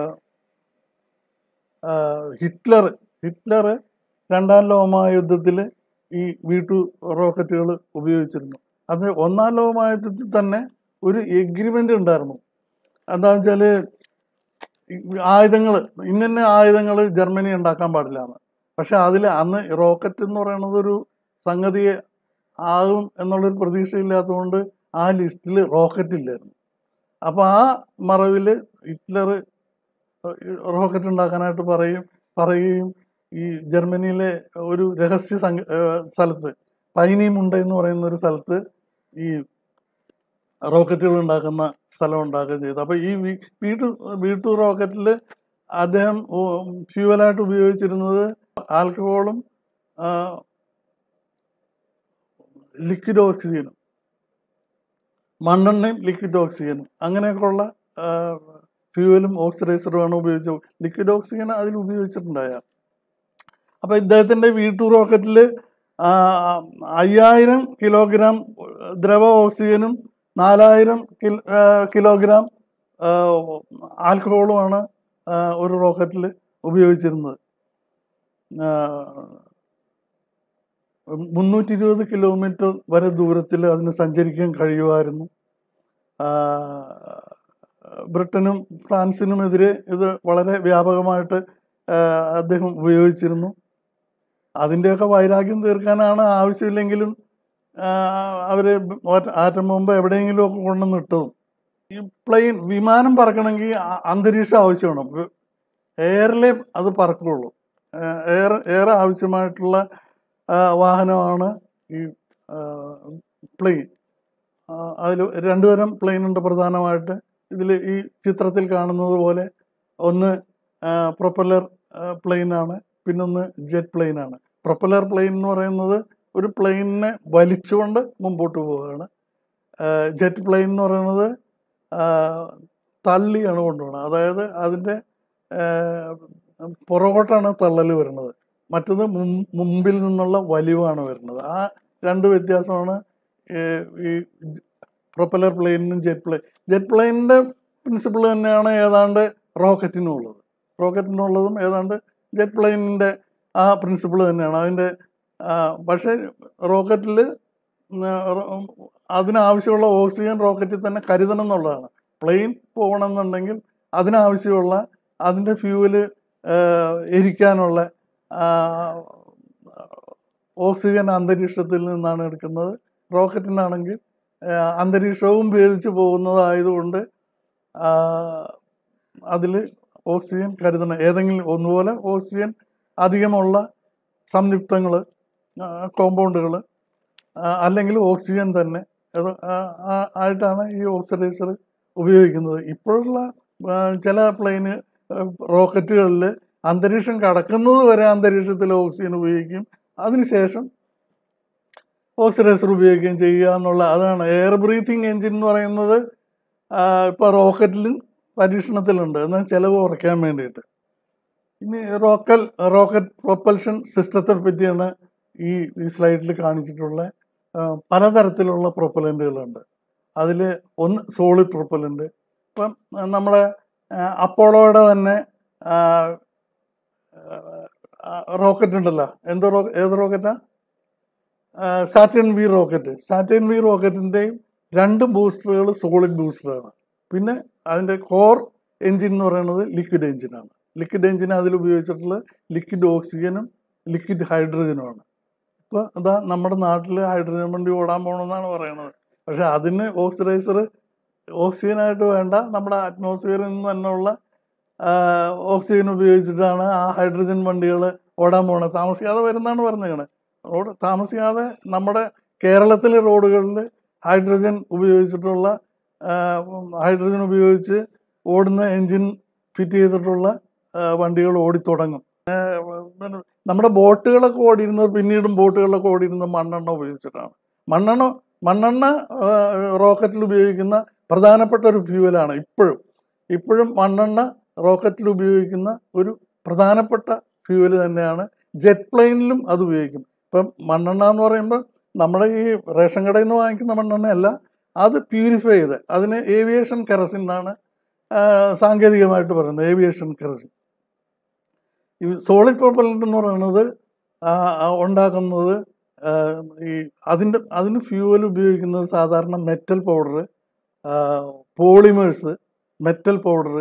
ആ, ഹിറ്റ്ലർ ഹിറ്റ്ലർ രണ്ടാം ലോകമഹായുദ്ധത്തിൽ ഈ വി ടു റോക്കറ്റുകൾ ഉപയോഗിച്ചിരുന്നു അത് ഒന്നാം ലോകമഹായുദ്ധത്തിൽ തന്നെ ഒരു എഗ്രിമെൻ്റ് ഉണ്ടായിരുന്നു എന്താണെന്ന് വെച്ചാൽ ആയുധങ്ങൾ ഇന്ന ആയുധങ്ങൾ ജർമ്മനി ഉണ്ടാക്കാൻ പാടില്ല എന്ന് പക്ഷെ അതിൽ അന്ന് റോക്കറ്റ് എന്ന് പറയുന്നത് ഒരു സംഗതി ആകും എന്നുള്ളൊരു പ്രതീക്ഷയില്ലാത്തതുകൊണ്ട് ആ ലിസ്റ്റിൽ റോക്കറ്റ് ഇല്ലായിരുന്നു അപ്പോൾ ആ മറവിൽ ഹിറ്റ്ലർ റോക്കറ്റ് ഉണ്ടാക്കാനായിട്ട് പറയും പറയുകയും ഈ ജർമ്മനിയിലെ ഒരു രഹസ്യ സംഘ ഏഹ് സ്ഥലത്ത് പൈനിമുണ്ട എന്ന് പറയുന്ന ഒരു സ്ഥലത്ത് ഈ റോക്കറ്റുകൾ ഉണ്ടാക്കുന്ന സ്ഥലം ഉണ്ടാക്കുകയും ചെയ്തു അപ്പോൾ ഈ V V two V two റോക്കറ്റിൽ അദ്ദേഹം ഫ്യൂവലായിട്ട് ഉപയോഗിച്ചിരുന്നത് ആൽക്കഹോളും ലിക്വിഡ് ഓക്സിജനും മണ്ണെണ്ണയും ലിക്വിഡ് ഓക്സിജനും അങ്ങനെയൊക്കെയുള്ള ഫ്യൂവലും ഓക്സിഡൈസറുമാണ് ഉപയോഗിച്ചത് ലിക്വിഡ് ഓക്സിജൻ അതിൽ ഉപയോഗിച്ചിട്ടുണ്ടായ അപ്പോൾ ഇദ്ദേഹത്തിൻ്റെ വി ടു റോക്കറ്റിൽ അയ്യായിരം കിലോഗ്രാം ദ്രവ ഓക്സിജനും നാലായിരം കിൽ ആ, കിലോഗ്രാം ആ, ആൽക്കഹോളുമാണ് ആ, ഒരു റോക്കറ്റിൽ ഉപയോഗിച്ചിരുന്നത് മുന്നൂറ്റി ഇരുപത് കിലോമീറ്റർ വരെ ദൂരത്തിൽ അതിന് സഞ്ചരിക്കാൻ കഴിയുമായിരുന്നു ആ, ബ്രിട്ടനും ഫ്രാൻസിനുമെതിരെ ഇത് വളരെ വ്യാപകമായിട്ട് ആ, അദ്ദേഹം ഉപയോഗിച്ചിരുന്നു അതിൻ്റെയൊക്കെ വൈരാഗ്യം തീർക്കാനാണ് ആവശ്യമില്ലെങ്കിലും അവർ ആറ്റം ബോംബ് എവിടെയെങ്കിലുമൊക്കെ കൊണ്ടുവന്ന് ഇട്ടതും ഈ പ്ലെയിൻ വിമാനം പറക്കണമെങ്കിൽ അ- അന്തരീക്ഷം ആവശ്യമാണ് എയറിലേ അത് പറക്കുള്ളൂ എയർ എയർ ആവശ്യമായിട്ടുള്ള ആ, വാഹനമാണ് ഈ പ്ലെയിൻ അതിൽ രണ്ടു തരം പ്ലെയിൻ ഉണ്ട് പ്രധാനമായിട്ട് ഇതിൽ ഈ ചിത്രത്തിൽ കാണുന്നത് പോലെ ഒന്ന് പ്രൊപ്പല്ലർ പ്ലെയിൻ ആണ് പിന്നൊന്ന് ജെറ്റ് പ്ലെയിൻ ആണ് പ്രൊപ്പല്ലർ പ്ലെയിൻ എന്ന് പറയുന്നത് ഒരു പ്ലെയിനിനെ വലിച്ചുകൊണ്ട് മുമ്പോട്ട് പോവുകയാണ് ജെറ്റ് പ്ലെയിൻ എന്ന് പറയുന്നത് ആ, തള്ളിയാണ് കൊണ്ടുപോകുന്നത് അതായത് അതിൻ്റെ പുറകോട്ടാണ് തള്ളൽ വരുന്നത് മറ്റത് മും- മുമ്പിൽ നിന്നുള്ള വലിവാണ് വരുന്നത് ആ രണ്ട് വ്യത്യാസമാണ് ഏഹ്, ഈ പ്രൊപ്പല്ലർ പ്ലെയിനും ജെറ്റ് പ്ലെയിൻ ജെറ്റ് പ്ലെയിനിൻ്റെ പ്രിൻസിപ്പിൾ തന്നെയാണ് ഏതാണ്ട് റോക്കറ്റിനും ഉള്ളത് റോക്കറ്റിനുള്ളതും ഏതാണ്ട് ജെറ്റ് പ്ലെയിനിൻ്റെ ആ പ്രിൻസിപ്പിൾ തന്നെയാണ് അതിൻ്റെ ആ, പക്ഷേ റോക്കറ്റിൽ അതിനാവശ്യമുള്ള ഓക്സിജൻ റോക്കറ്റിൽ തന്നെ കരുതണം എന്നുള്ളതാണ് പ്ലെയിൻ പോകണമെന്നുണ്ടെങ്കിൽ അതിനാവശ്യമുള്ള അതിൻ്റെ ഫ്യൂവല് എരിക്കാനുള്ള ആ, ഓക്സിജൻ അന്തരീക്ഷത്തിൽ നിന്നാണ് എടുക്കുന്നത് റോക്കറ്റിനാണെങ്കിൽ ആ, അന്തരീക്ഷവും ഭേദിച്ച് പോകുന്നതായതുകൊണ്ട് അതിൽ ഓക്സിജൻ കരുതണം ഏതെങ്കിലും ഒന്നുപോലെ ഓക്സിജൻ അധികമുള്ള സംയുക്തങ്ങൾ കോമ്പൗണ്ടുകൾ അല്ലെങ്കിൽ ഓക്സിജൻ തന്നെ അത് ആ- ആ- ആയിട്ടാണ് ഈ ഓക്സിഡൈസർ ഉപയോഗിക്കുന്നത് ഇപ്പോഴുള്ള ആ, ചില പ്ലെയിന് റോക്കറ്റുകളിൽ അന്തരീക്ഷം കടക്കുന്നത് വരെ അന്തരീക്ഷത്തിൽ ഓക്സിജൻ ഉപയോഗിക്കും അതിനുശേഷം ഓക്സിഡൈസർ ഉപയോഗിക്കുകയും ചെയ്യുക എന്നുള്ള അതാണ് എയർ ബ്രീത്തിങ് എഞ്ചിൻ എന്ന് പറയുന്നത് ഇപ്പോൾ റോക്കറ്റിലും പരീക്ഷണത്തിലുണ്ട് എന്നാൽ ചിലവ് കുറയ്ക്കാൻ വേണ്ടിയിട്ട് ഇനി റോക്കൽ റോക്കറ്റ് പ്രൊപ്പൽഷൻ സിസ്റ്റത്തെ പറ്റിയാണ് ഈ ഈ സ്ലൈഡിൽ കാണിച്ചിട്ടുള്ള ആ, പലതരത്തിലുള്ള പ്രൊപ്പലൻ്റുകളുണ്ട് അതിൽ ഒന്ന് സോളിഡ് പ്രൊപ്പലൻ്റ് ഇപ്പം ആ, നമ്മുടെ ആ, അപ്പോളോയുടെ തന്നെ റോക്കറ്റ് ഉണ്ടല്ലോ എന്ത് റോ ഏത് റോക്കറ്റാ Saturn V rocket Saturn V റോക്കറ്റിൻ്റെയും രണ്ട് ബൂസ്റ്ററുകൾ സോളിഡ് ബൂസ്റ്ററാണ് പിന്നെ അതിൻ്റെ കോർ എഞ്ചിൻ എന്ന് പറയുന്നത് ലിക്വിഡ് എഞ്ചിനാണ് ലിക്വിഡ് എഞ്ചിൻ അതിൽ ഉപയോഗിച്ചിട്ടുള്ളത് ലിക്വിഡ് ഓക്സിജനും ലിക്വിഡ് ഹൈഡ്രജനുമാണ് ഇപ്പോൾ അതാ നമ്മുടെ നാട്ടിൽ ഹൈഡ്രജൻ വണ്ടി ഓടാൻ പോകണമെന്നാണ് പറയുന്നത് പക്ഷെ അതിന് ഓക്സിഡൈസർ ഓക്സിജനായിട്ട് വേണ്ട നമ്മുടെ അറ്റ്മോസ്ഫിയറിൽ നിന്ന് തന്നെയുള്ള ആ, ഓക്സിജൻ ഉപയോഗിച്ചിട്ടാണ് ആ ഹൈഡ്രജൻ വണ്ടികൾ ഓടാൻ പോകുന്നത് താമസിക്കാതെ വരുന്നതാണ് പറഞ്ഞേക്കണത് റോഡ് താമസിക്കാതെ നമ്മുടെ കേരളത്തിലെ റോഡുകളിൽ ഹൈഡ്രജൻ ഉപയോഗിച്ചിട്ടുള്ള ആ, ഹൈഡ്രജൻ ഉപയോഗിച്ച് ഓടുന്ന എൻജിൻ ഫിറ്റ് ചെയ്തിട്ടുള്ള ആ, വണ്ടികൾ ഓടിത്തുടങ്ങും ആ, പിന്നെ നമ്മുടെ ബോട്ടുകളൊക്കെ ഓടിയിരുന്നത് പിന്നീടും ബോട്ടുകളിലൊക്കെ ഓടിയിരുന്നത് മണ്ണെണ്ണ ഉപയോഗിച്ചിട്ടാണ് മണ്ണെണ്ണ മണ്ണെണ്ണ ആ, റോക്കറ്റിൽ ഉപയോഗിക്കുന്ന പ്രധാനപ്പെട്ട ഒരു ഫ്യൂവലാണ് ഇപ്പോഴും ഇപ്പോഴും മണ്ണെണ്ണ റോക്കറ്റിൽ ഉപയോഗിക്കുന്ന ഒരു പ്രധാനപ്പെട്ട ഫ്യൂവൽ തന്നെയാണ് ജെറ്റ് പ്ലെയിനിലും അത് ഉപയോഗിക്കും ഇപ്പം മണ്ണെണ്ണ എന്ന് പറയുമ്പോൾ നമ്മുടെ ഈ റേഷൻ കടയിൽ നിന്ന് വാങ്ങിക്കുന്ന മണ്ണെണ്ണയല്ല അത് പ്യൂരിഫൈ ചെയ്ത് അതിന് ഏവിയേഷൻ കെറസിൻ എന്നാണ് ആ, സാങ്കേതികമായിട്ട് പറയുന്നത് ഏവിയേഷൻ കെറസിൻ ഈ സോളിഡ് പ്രൊപ്പലൻ്റ് എന്ന് പറയുന്നത് ആ, ആ, ഉണ്ടാക്കുന്നത് ആ, ഈ അതിൻ്റെ അതിന് ഫ്യൂവൽ ഉപയോഗിക്കുന്നത് സാധാരണ metal powder polymers metal powder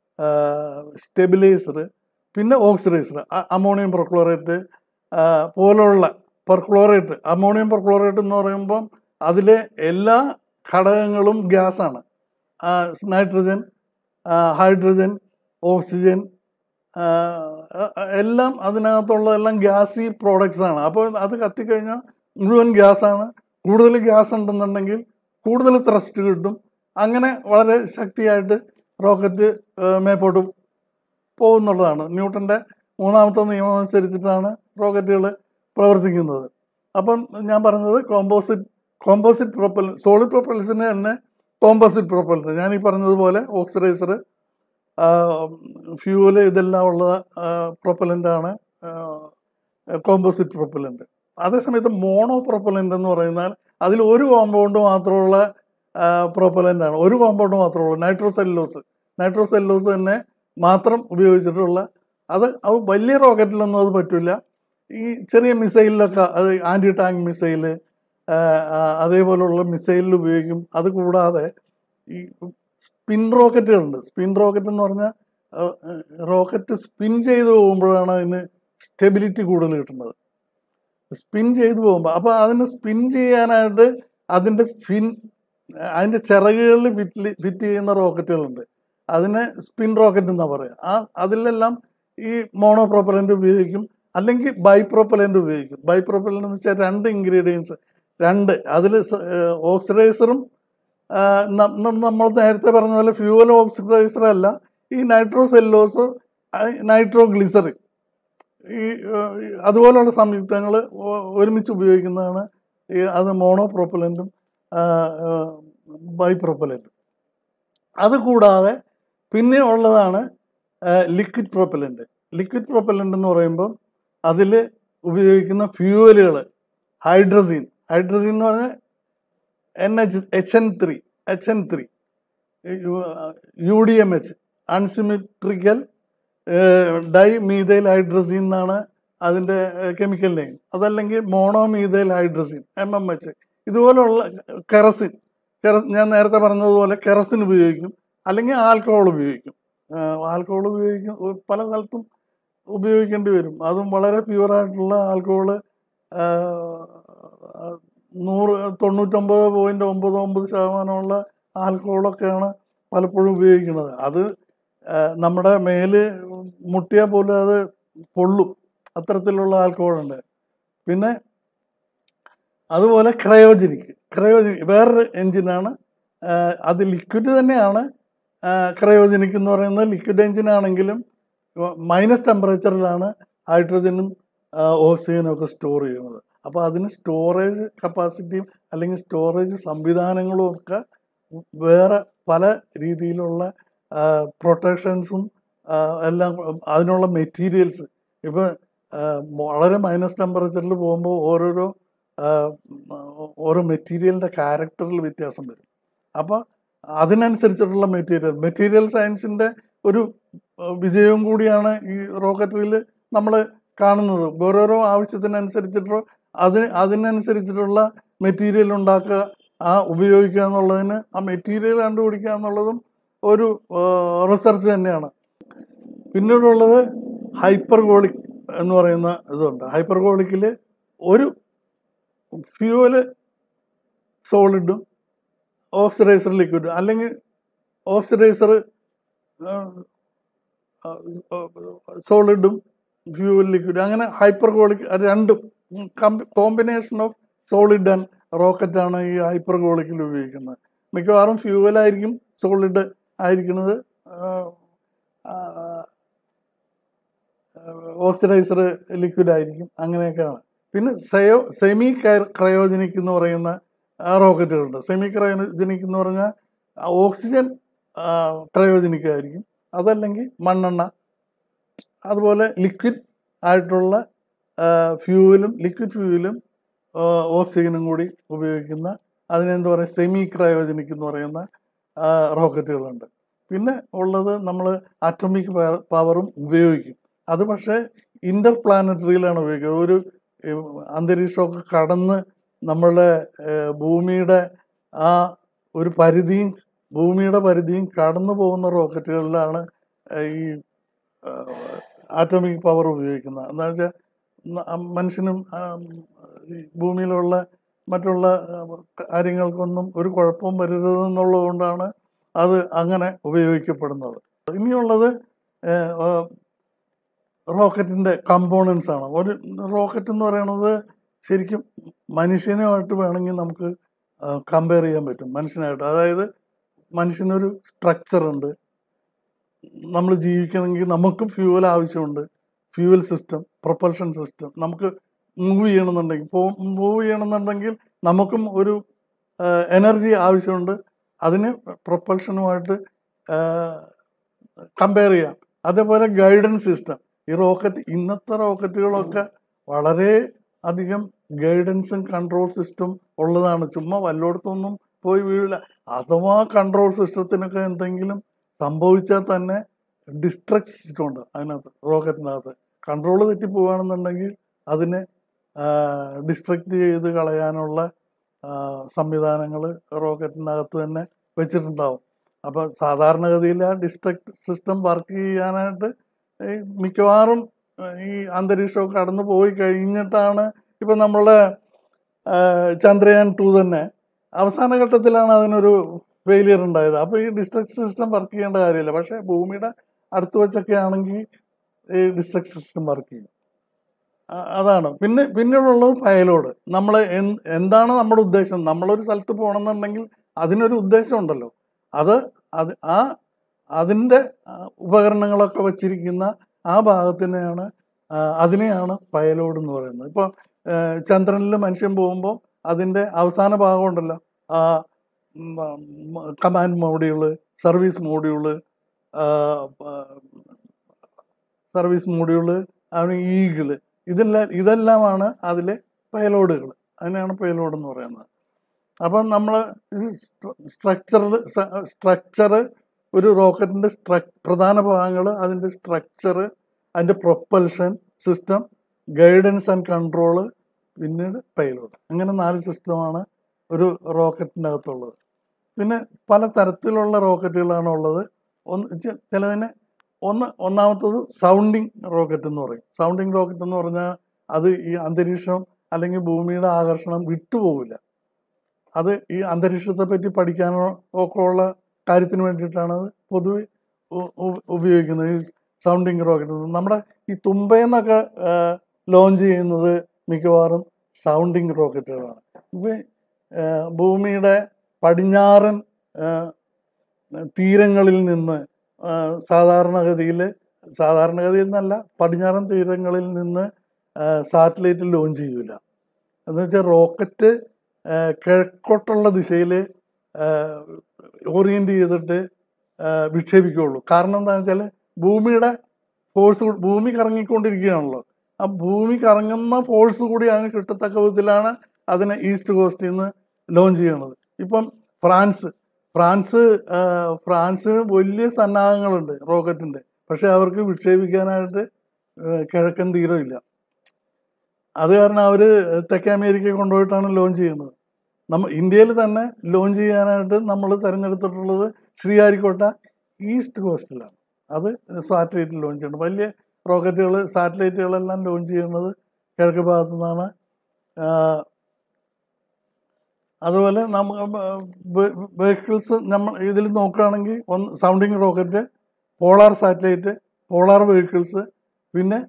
stabiliser പിന്നെ ഓക്സിഡൈസർ അമോണിയം പെർക്ലോറേറ്റ് പോലുള്ള പെർക്ലോറേറ്റ് അമോണിയം പെർക്ലോറേറ്റ് എന്ന് പറയുമ്പം അതിലെ എല്ലാ ഘടകങ്ങളും ഗ്യാസാണ് നൈട്രജൻ ഹൈഡ്രജൻ ഓക്സിജൻ ആ, എല്ലാം അതിനകത്തുള്ളതെല്ലാം ഗ്യാസി പ്രോഡക്ട്സ് ആണ് അപ്പോൾ അത് കത്തിക്കഴിഞ്ഞാൽ മുഴുവൻ ഗ്യാസാണ് കൂടുതൽ ഗ്യാസ് ഉണ്ടെന്നുണ്ടെങ്കിൽ കൂടുതൽ ത്രസ്റ്റ് കിട്ടും അങ്ങനെ വളരെ ശക്തിയായിട്ട് റോക്കറ്റ് മേപ്പോട്ട് പോകുന്നുള്ളതാണ് ന്യൂട്ടൻ്റെ മൂന്നാമത്തെ നിയമം അനുസരിച്ചിട്ടാണ് റോക്കറ്റുകൾ പ്രവർത്തിക്കുന്നത് അപ്പം ഞാൻ പറഞ്ഞത് കോമ്പോസിറ്റ് കോമ്പോസിറ്റ് പ്രൊപ്പൽ സോളിഡ് പ്രൊപ്പൽസിന് തന്നെ കോമ്പോസിറ്റ് പ്രൊപ്പൽറ്റ് ഞാൻ ഈ പറഞ്ഞതുപോലെ ഓക്സിഡൈസർ ഫ്യൂവല് ഇതെല്ലാം ഉള്ള പ്രൊപ്പലൻ്റാണ് കോമ്പോസിറ്റ് പ്രൊപ്പലൻ്റ് അതേസമയത്ത് മോണോ പ്രൊപ്പലൻ്റ് എന്ന് പറയുന്നാൽ അതിൽ ഒരു കോമ്പൗണ്ട് മാത്രമുള്ള പ്രൊപ്പലൻ്റ് ആണ് ഒരു കോമ്പൗണ്ട് മാത്രമുള്ളൂ നൈട്രോസെല്ലോസ് നൈട്രോസെല്ലോസ് തന്നെ മാത്രം ഉപയോഗിച്ചിട്ടുള്ള അത് അത് വലിയ റോക്കറ്റിലൊന്നും അത് പറ്റില്ല ഈ ചെറിയ മിസൈലിലൊക്കെ അത് ആൻറ്റി ടാങ്ക് മിസൈല് അതേപോലുള്ള മിസൈലിൽ ഉപയോഗിക്കും അത് കൂടാതെ ഈ സ്പിൻ റോക്കറ്റുകളുണ്ട് സ്പിൻ റോക്കറ്റ് എന്ന് പറഞ്ഞാൽ റോക്കറ്റ് സ്പിൻ ചെയ്ത് പോകുമ്പോഴാണ് അതിന് സ്റ്റെബിലിറ്റി കൂടുതൽ കിട്ടുന്നത് സ്പിൻ ചെയ്ത് പോകുമ്പോൾ അപ്പോൾ അതിന് സ്പിൻ ചെയ്യാനായിട്ട് അതിൻ്റെ ഫിൻ അതിൻ്റെ ചിറകുകളിൽ ഫിറ്റ് ഫിറ്റ് ചെയ്യുന്ന റോക്കറ്റുകളുണ്ട് അതിനെ സ്പിൻ റോക്കറ്റ് എന്നാണ് പറയുക ആ അതിലെല്ലാം ഈ മോണോ പ്രൊപ്പലൻ്റ് ഉപയോഗിക്കും അല്ലെങ്കിൽ ബൈ പ്രൊപ്പലൻ്റ് ഉപയോഗിക്കും ബൈ പ്രൊപ്പലൻ്റ് എന്ന് വെച്ചാൽ രണ്ട് ഇൻഗ്രീഡിയൻസ് രണ്ട് അതിൽ ഓക്സിഡൈസറും നമ്മൾ നേരത്തെ പറഞ്ഞ പോലെ ഫ്യൂവൽ ഓക്സിഡൈസർ അല്ല ഈ നൈട്രോ സെല്ലോസ് നൈട്രോ ഗ്ലിസറിൻ ഈ ആ, ഈ അതുപോലുള്ള സംയുക്തങ്ങൾ ഒരുമിച്ച് ഉപയോഗിക്കുന്നതാണ് ഈ അത് മോണോ പ്രൊപ്പലൻറ്റും ബൈ പ്രൊപ്പലൻറ്റും അത് കൂടാതെ പിന്നെ ഉള്ളതാണ് ലിക്വിഡ് പ്രൊപ്പലൻ്റ് ലിക്വിഡ് പ്രൊപ്പലൻ്റ് എന്ന് പറയുമ്പോൾ അതിൽ ഉപയോഗിക്കുന്ന ഫ്യൂവലുകൾ ഹൈഡ്രസീൻ ഹൈഡ്രസീൻ എന്ന് പറഞ്ഞാൽ N H H N three H N three U D M H unsymmetrical dimethyl hydrazine എന്നാണ് അതിൻ്റെ കെമിക്കൽ നെയിം അതല്ലെങ്കിൽ monomethyl hydrazine M M H ഇതുപോലുള്ള കെറസിൻ കെറ ഞാൻ നേരത്തെ പറഞ്ഞതുപോലെ കെറസിൻ ഉപയോഗിക്കും അല്ലെങ്കിൽ ആൽക്കഹോൾ ഉപയോഗിക്കും ആൽക്കഹോൾ ഉപയോഗിക്കും പല സ്ഥലത്തും ഉപയോഗിക്കേണ്ടി വരും അതും വളരെ പ്യുവറായിട്ടുള്ള ആൽക്കഹോള് നൂറ് തൊണ്ണൂറ്റൊമ്പത് പോയിന്റ് ഒമ്പത് ഒമ്പത് ശതമാനമുള്ള ആൽക്കഹോളൊക്കെയാണ് പലപ്പോഴും ഉപയോഗിക്കുന്നത് അത് ആ, നമ്മുടെ മേല് മുട്ടിയാൽ പോലും അത് പൊള്ളും അത്തരത്തിലുള്ള ആൽക്കഹോളുണ്ട് പിന്നെ അതുപോലെ ക്രയോജനിക് ക്രയോജനിക് വേറൊരു എഞ്ചിനാണ് അത് ലിക്വിഡ് തന്നെയാണ് ക്രയോജനിക് എന്ന് പറയുന്നത് ലിക്വിഡ് എഞ്ചിൻ ആണെങ്കിലും മൈനസ് ടെമ്പറേച്ചറിലാണ് ഹൈഡ്രജനും ഓക്സിജനും ഒക്കെ സ്റ്റോർ ചെയ്യുന്നത് അപ്പോൾ അതിന് സ്റ്റോറേജ് കപ്പാസിറ്റിയും അല്ലെങ്കിൽ സ്റ്റോറേജ് സംവിധാനങ്ങളും ഒക്കെ വേറെ പല രീതിയിലുള്ള പ്രൊട്ടക്ഷൻസും എല്ലാം അതിനുള്ള മെറ്റീരിയൽസ് ഇപ്പം വളരെ മൈനസ് ടെമ്പറേച്ചറിൽ പോകുമ്പോൾ ഓരോരോ ആ, ഓരോ മെറ്റീരിയലിൻ്റെ ക്യാരക്ടറിൽ വ്യത്യാസം വരും അപ്പോൾ അതിനനുസരിച്ചിട്ടുള്ള മെറ്റീരിയൽ മെറ്റീരിയൽ സയൻസിൻ്റെ ഒരു ആ, വിജയവും കൂടിയാണ് ഈ റോക്കറ്റിൽ നമ്മൾ കാണുന്നത് ഓരോരോ ആവശ്യത്തിനനുസരിച്ചിട്ടോ അതിന് അതിനനുസരിച്ചിട്ടുള്ള മെറ്റീരിയൽ ഉണ്ടാക്കുക ആ ഉപയോഗിക്കുക എന്നുള്ളതിന് ആ മെറ്റീരിയൽ കണ്ടുപിടിക്കുക എന്നുള്ളതും ഒരു റിസർച്ച് തന്നെയാണ് പിന്നീടുള്ളത് ഹൈപ്പർഗോളിക് എന്ന് പറയുന്ന ഇതുണ്ട് ഹൈപ്പർഗോളിക്കിൽ ഒരു ഫ്യൂവല് സോളിഡും ഓക്സിഡൈസർ ലിക്വിഡും അല്ലെങ്കിൽ ഓക്സിഡൈസർ സോളിഡും ഫ്യൂവൽ ലിക്വിഡ് അങ്ങനെ ഹൈപ്പർഗോളിക് രണ്ടും combination of solid and rocket ആണ് ഈ ഹൈപ്പർഗോളിക്കിൽ ഉപയോഗിക്കുന്നത് മിക്കവാറും ഫ്യൂവലായിരിക്കും സോളിഡ് ആയിരിക്കുന്നത് ഓക്സിഡൈസർ ലിക്വിഡ് ആയിരിക്കും അങ്ങനെയൊക്കെയാണ് പിന്നെ സയോ സെമി ക്രയോജനിക് എന്ന് പറയുന്ന റോക്കറ്റുകളുണ്ട് സെമി ക്രയോജനിക് എന്ന് പറഞ്ഞാൽ ഓക്സിജൻ ക്രയോജനിക് ആയിരിക്കും അതല്ലെങ്കിൽ മണ്ണെണ്ണ അതുപോലെ ലിക്വിഡ് ആയിട്ടുള്ള ഫ്യൂവലും ലിക്വിഡ് ഫ്യൂവലും ഓക്സിജനും കൂടി ഉപയോഗിക്കുന്ന അതിനെന്താ പറയുക സെമി ക്രയോജനിക് എന്ന് പറയുന്ന ആ, റോക്കറ്റുകളുണ്ട് പിന്നെ ഉള്ളത് നമ്മൾ അറ്റോമിക് പവറും ഉപയോഗിക്കും അത് പക്ഷേ ഇന്റർ പ്ലാനറ്ററിയിലാണ് ഉപയോഗിക്കുന്നത് ഒരു ഏഹ്, അന്തരീക്ഷമൊക്കെ കടന്ന് നമ്മളുടെ ഏഹ്, ഭൂമിയുടെ ആ ഒരു പരിധിയും ഭൂമിയുടെ പരിധിയും കടന്നു പോകുന്ന റോക്കറ്റുകളിലാണ് ഏഹ്, ഈ ആറ്റോമിക് പവർ ഉപയോഗിക്കുന്നത് എന്താ വെച്ചാൽ മനുഷ്യനും ആ, ഈ ഭൂമിയിലുള്ള മറ്റുള്ള ആ, കാര്യങ്ങൾക്കൊന്നും ഒരു കുഴപ്പവും വരരുതെന്നുള്ളത് കൊണ്ടാണ് അത് അങ്ങനെ ഉപയോഗിക്കപ്പെടുന്നത് ഇനിയുള്ളത് ഏഹ്, ആ, റോക്കറ്റിൻ്റെ കമ്പോണൻസ് ആണ് ഒരു റോക്കറ്റ് എന്ന് പറയുന്നത് ശരിക്കും മനുഷ്യനുമായിട്ട് വേണമെങ്കിൽ നമുക്ക് കമ്പയർ ചെയ്യാൻ പറ്റും മനുഷ്യനായിട്ട് അതായത് മനുഷ്യനൊരു സ്ട്രക്ചർ ഉണ്ട് നമ്മൾ ജീവിക്കണമെങ്കിൽ നമുക്കും ഫ്യൂവൽ ആവശ്യമുണ്ട് ഫ്യൂവൽ സിസ്റ്റം പ്രൊപ്പൽഷൻ സിസ്റ്റം നമുക്ക് മൂവ് ചെയ്യണമെന്നുണ്ടെങ്കിൽ മൂവ് ചെയ്യണമെന്നുണ്ടെങ്കിൽ നമുക്കും ഒരു എനർജി ആവശ്യമുണ്ട് അതിന് പ്രൊപ്പൽഷനുമായിട്ട് കമ്പയർ ചെയ്യാം അതേപോലെ ഗൈഡൻസ് സിസ്റ്റം ഈ റോക്കറ്റ് ഇന്നത്തെ റോക്കറ്റുകളൊക്കെ വളരെ അധികം ഗൈഡൻസും കൺട്രോൾ സിസ്റ്റം ഉള്ളതാണ് ചുമ്മാ വല്ലോടത്തൊന്നും പോയി വീഴില്ല അഥവാ കൺട്രോൾ സിസ്റ്റത്തിനൊക്കെ എന്തെങ്കിലും സംഭവിച്ചാൽ തന്നെ ഡിസ്ട്രക്ട് സിസ്റ്റം ഉണ്ട് അതിനകത്ത് റോക്കറ്റിനകത്ത് കൺട്രോൾ തെറ്റി പോവുകയാണെന്നുണ്ടെങ്കിൽ അതിനെ ഡിസ്ട്രക്ട് ചെയ്ത് കളയാനുള്ള സംവിധാനങ്ങൾ റോക്കറ്റിനകത്ത് തന്നെ വെച്ചിട്ടുണ്ടാവും അപ്പോൾ സാധാരണഗതിയിൽ ആ ഡിസ്ട്രക്ട് സിസ്റ്റം വർക്ക് ചെയ്യാനായിട്ട് ഈ മിക്കവാറും ഈ അന്തരീക്ഷമൊക്കെ കടന്നു പോയി കഴിഞ്ഞിട്ടാണ് ഇപ്പം നമ്മളുടെ ചന്ദ്രയാൻ ടു തന്നെ അവസാന ഘട്ടത്തിലാണ് അതിനൊരു ഫെയിലിയർ ഉണ്ടായത് അപ്പോൾ ഈ ഡിസ്ട്രക്ട് സിസ്റ്റം വർക്ക് ചെയ്യേണ്ട കാര്യമില്ല പക്ഷേ ഭൂമിയുടെ അടുത്ത് വെച്ചൊക്കെ ആണെങ്കിൽ ഈ ഡിസ്ട്രക്ട് സിസ്റ്റം വർക്ക് ചെയ്യും ആ- അതാണ് പിന്നെ പിന്നീടുള്ളത് പയലോട് നമ്മൾ എന്താണ് നമ്മുടെ ഉദ്ദേശം നമ്മളൊരു സ്ഥലത്ത് പോകണമെന്നുണ്ടെങ്കിൽ അതിനൊരു ഉദ്ദേശമുണ്ടല്ലോ അത് അത് ആ അതിൻ്റെ ആ, ഉപകരണങ്ങളൊക്കെ വച്ചിരിക്കുന്ന ആ ഭാഗത്തിനെയാണ് ആ, അതിനെയാണ് പയലോഡ് എന്ന് പറയുന്നത് ഇപ്പോൾ ചന്ദ്രനിൽ മനുഷ്യൻ പോകുമ്പോൾ അതിൻ്റെ അവസാന ഭാഗമുണ്ടല്ലോ ആ command module service module service module ആണ് ഈഗിള് ഇതെല്ലാം ഇതെല്ലാമാണ് അതിലെ പയലോഡുകൾ അതിനാണ് പയലോഡ് എന്ന് പറയുന്നത് അപ്പം നമ്മൾ സ്ട്രക്ചറിൽ സ്ട്രക്ചർ ഒരു റോക്കറ്റിൻ്റെ സ്ട്രക് പ്രധാന ഭാഗങ്ങൾ അതിൻ്റെ സ്ട്രക്ചർ അതിൻ്റെ propulsion system guidance and control പിന്നീട് പൈലോട്ട് അങ്ങനെ നാല് സിസ്റ്റമാണ് ഒരു റോക്കറ്റിൻ്റെ അകത്തുള്ളത് പിന്നെ പല തരത്തിലുള്ള റോക്കറ്റുകളാണ് ഉള്ളത് ഒന്ന് ചെ- ചിലതിന് ഒന്ന് ഒന്നാമത്തത് സൗണ്ടിങ് റോക്കറ്റ് എന്ന് പറയും സൗണ്ടിങ് റോക്കറ്റ് എന്ന് പറഞ്ഞാൽ അത് ഈ അന്തരീക്ഷം അല്ലെങ്കിൽ ഭൂമിയുടെ ആകർഷണം വിട്ടുപോകില്ല അത് ഈ അന്തരീക്ഷത്തെ പറ്റി പഠിക്കാനോ ഒക്കെ ഉള്ള കാര്യത്തിന് വേണ്ടിയിട്ടാണ് അത് പൊതുവെ ഉ- ഉ- ഉപയോഗിക്കുന്നത് ഈ സൗണ്ടിങ് റോക്കറ്റ് നമ്മുടെ ഈ തുമ്പയെന്നൊക്കെ ലോഞ്ച് ചെയ്യുന്നത് മിക്കവാറും സൗണ്ടിങ് റോക്കറ്റുകളാണ് ഇവ ആ, ഭൂമിയുടെ പടിഞ്ഞാറൻ ആ, തീരങ്ങളിൽ നിന്ന് ആ, സാധാരണഗതിയിൽ സാധാരണഗതിയിൽ നിന്നല്ല പടിഞ്ഞാറൻ തീരങ്ങളിൽ നിന്ന് സാറ്റലൈറ്റ് ലോഞ്ച് ചെയ്യൂല എന്ന് വെച്ചാൽ റോക്കറ്റ് ആ, കിഴക്കോട്ടുള്ള ദിശയിൽ ഓറിയൻറ്റ് ചെയ്തിട്ട് ആ, വിക്ഷേപിക്കുകയുള്ളൂ കാരണം എന്താണെന്ന് വെച്ചാൽ ഭൂമിയുടെ ഫോഴ്സ് ഭൂമി കറങ്ങിക്കൊണ്ടിരിക്കുകയാണല്ലോ ആ ഭൂമി കറങ്ങുന്ന ഫോഴ്സ് കൂടി അതിന് കിട്ടത്തക്ക വിധത്തിലാണ് അതിനെ ഈസ്റ്റ് കോസ്റ്റിൽ നിന്ന് ലോഞ്ച് ചെയ്യണത് ഇപ്പം ഫ്രാൻസ് ഫ്രാൻസ് ആ, ഫ്രാൻസിന് വലിയ സന്നാഹങ്ങളുണ്ട് റോക്കറ്റിൻ്റെ പക്ഷെ അവർക്ക് വിക്ഷേപിക്കാനായിട്ട് ആ, കിഴക്കൻ തീരമില്ല അത് കാരണം അവർ തെക്കേ അമേരിക്ക കൊണ്ടുപോയിട്ടാണ് ലോഞ്ച് ചെയ്യുന്നത് നമ്മ ഇന്ത്യയിൽ തന്നെ ലോഞ്ച് ചെയ്യാനായിട്ട് നമ്മൾ തിരഞ്ഞെടുത്തിട്ടുള്ളത് ശ്രീഹരിക്കോട്ട ഈസ്റ്റ് കോസ്റ്റിലാണ് അത് സാറ്റലൈറ്റ് ലോഞ്ച് ചെയ്യുന്നത് വലിയ റോക്കറ്റുകൾ സാറ്റലൈറ്റുകളെല്ലാം ലോഞ്ച് ചെയ്യുന്നത് കിഴക്ക് ഭാഗത്തു നിന്നാണ് ആഹ് അതുപോലെ നമ്മ വെഹിക്കിൾസ് നമ്മൾ ഇതിൽ നോക്കുകയാണെങ്കിൽ ഒന്ന് sounding rocket polar satellite polar vehicles പിന്നെ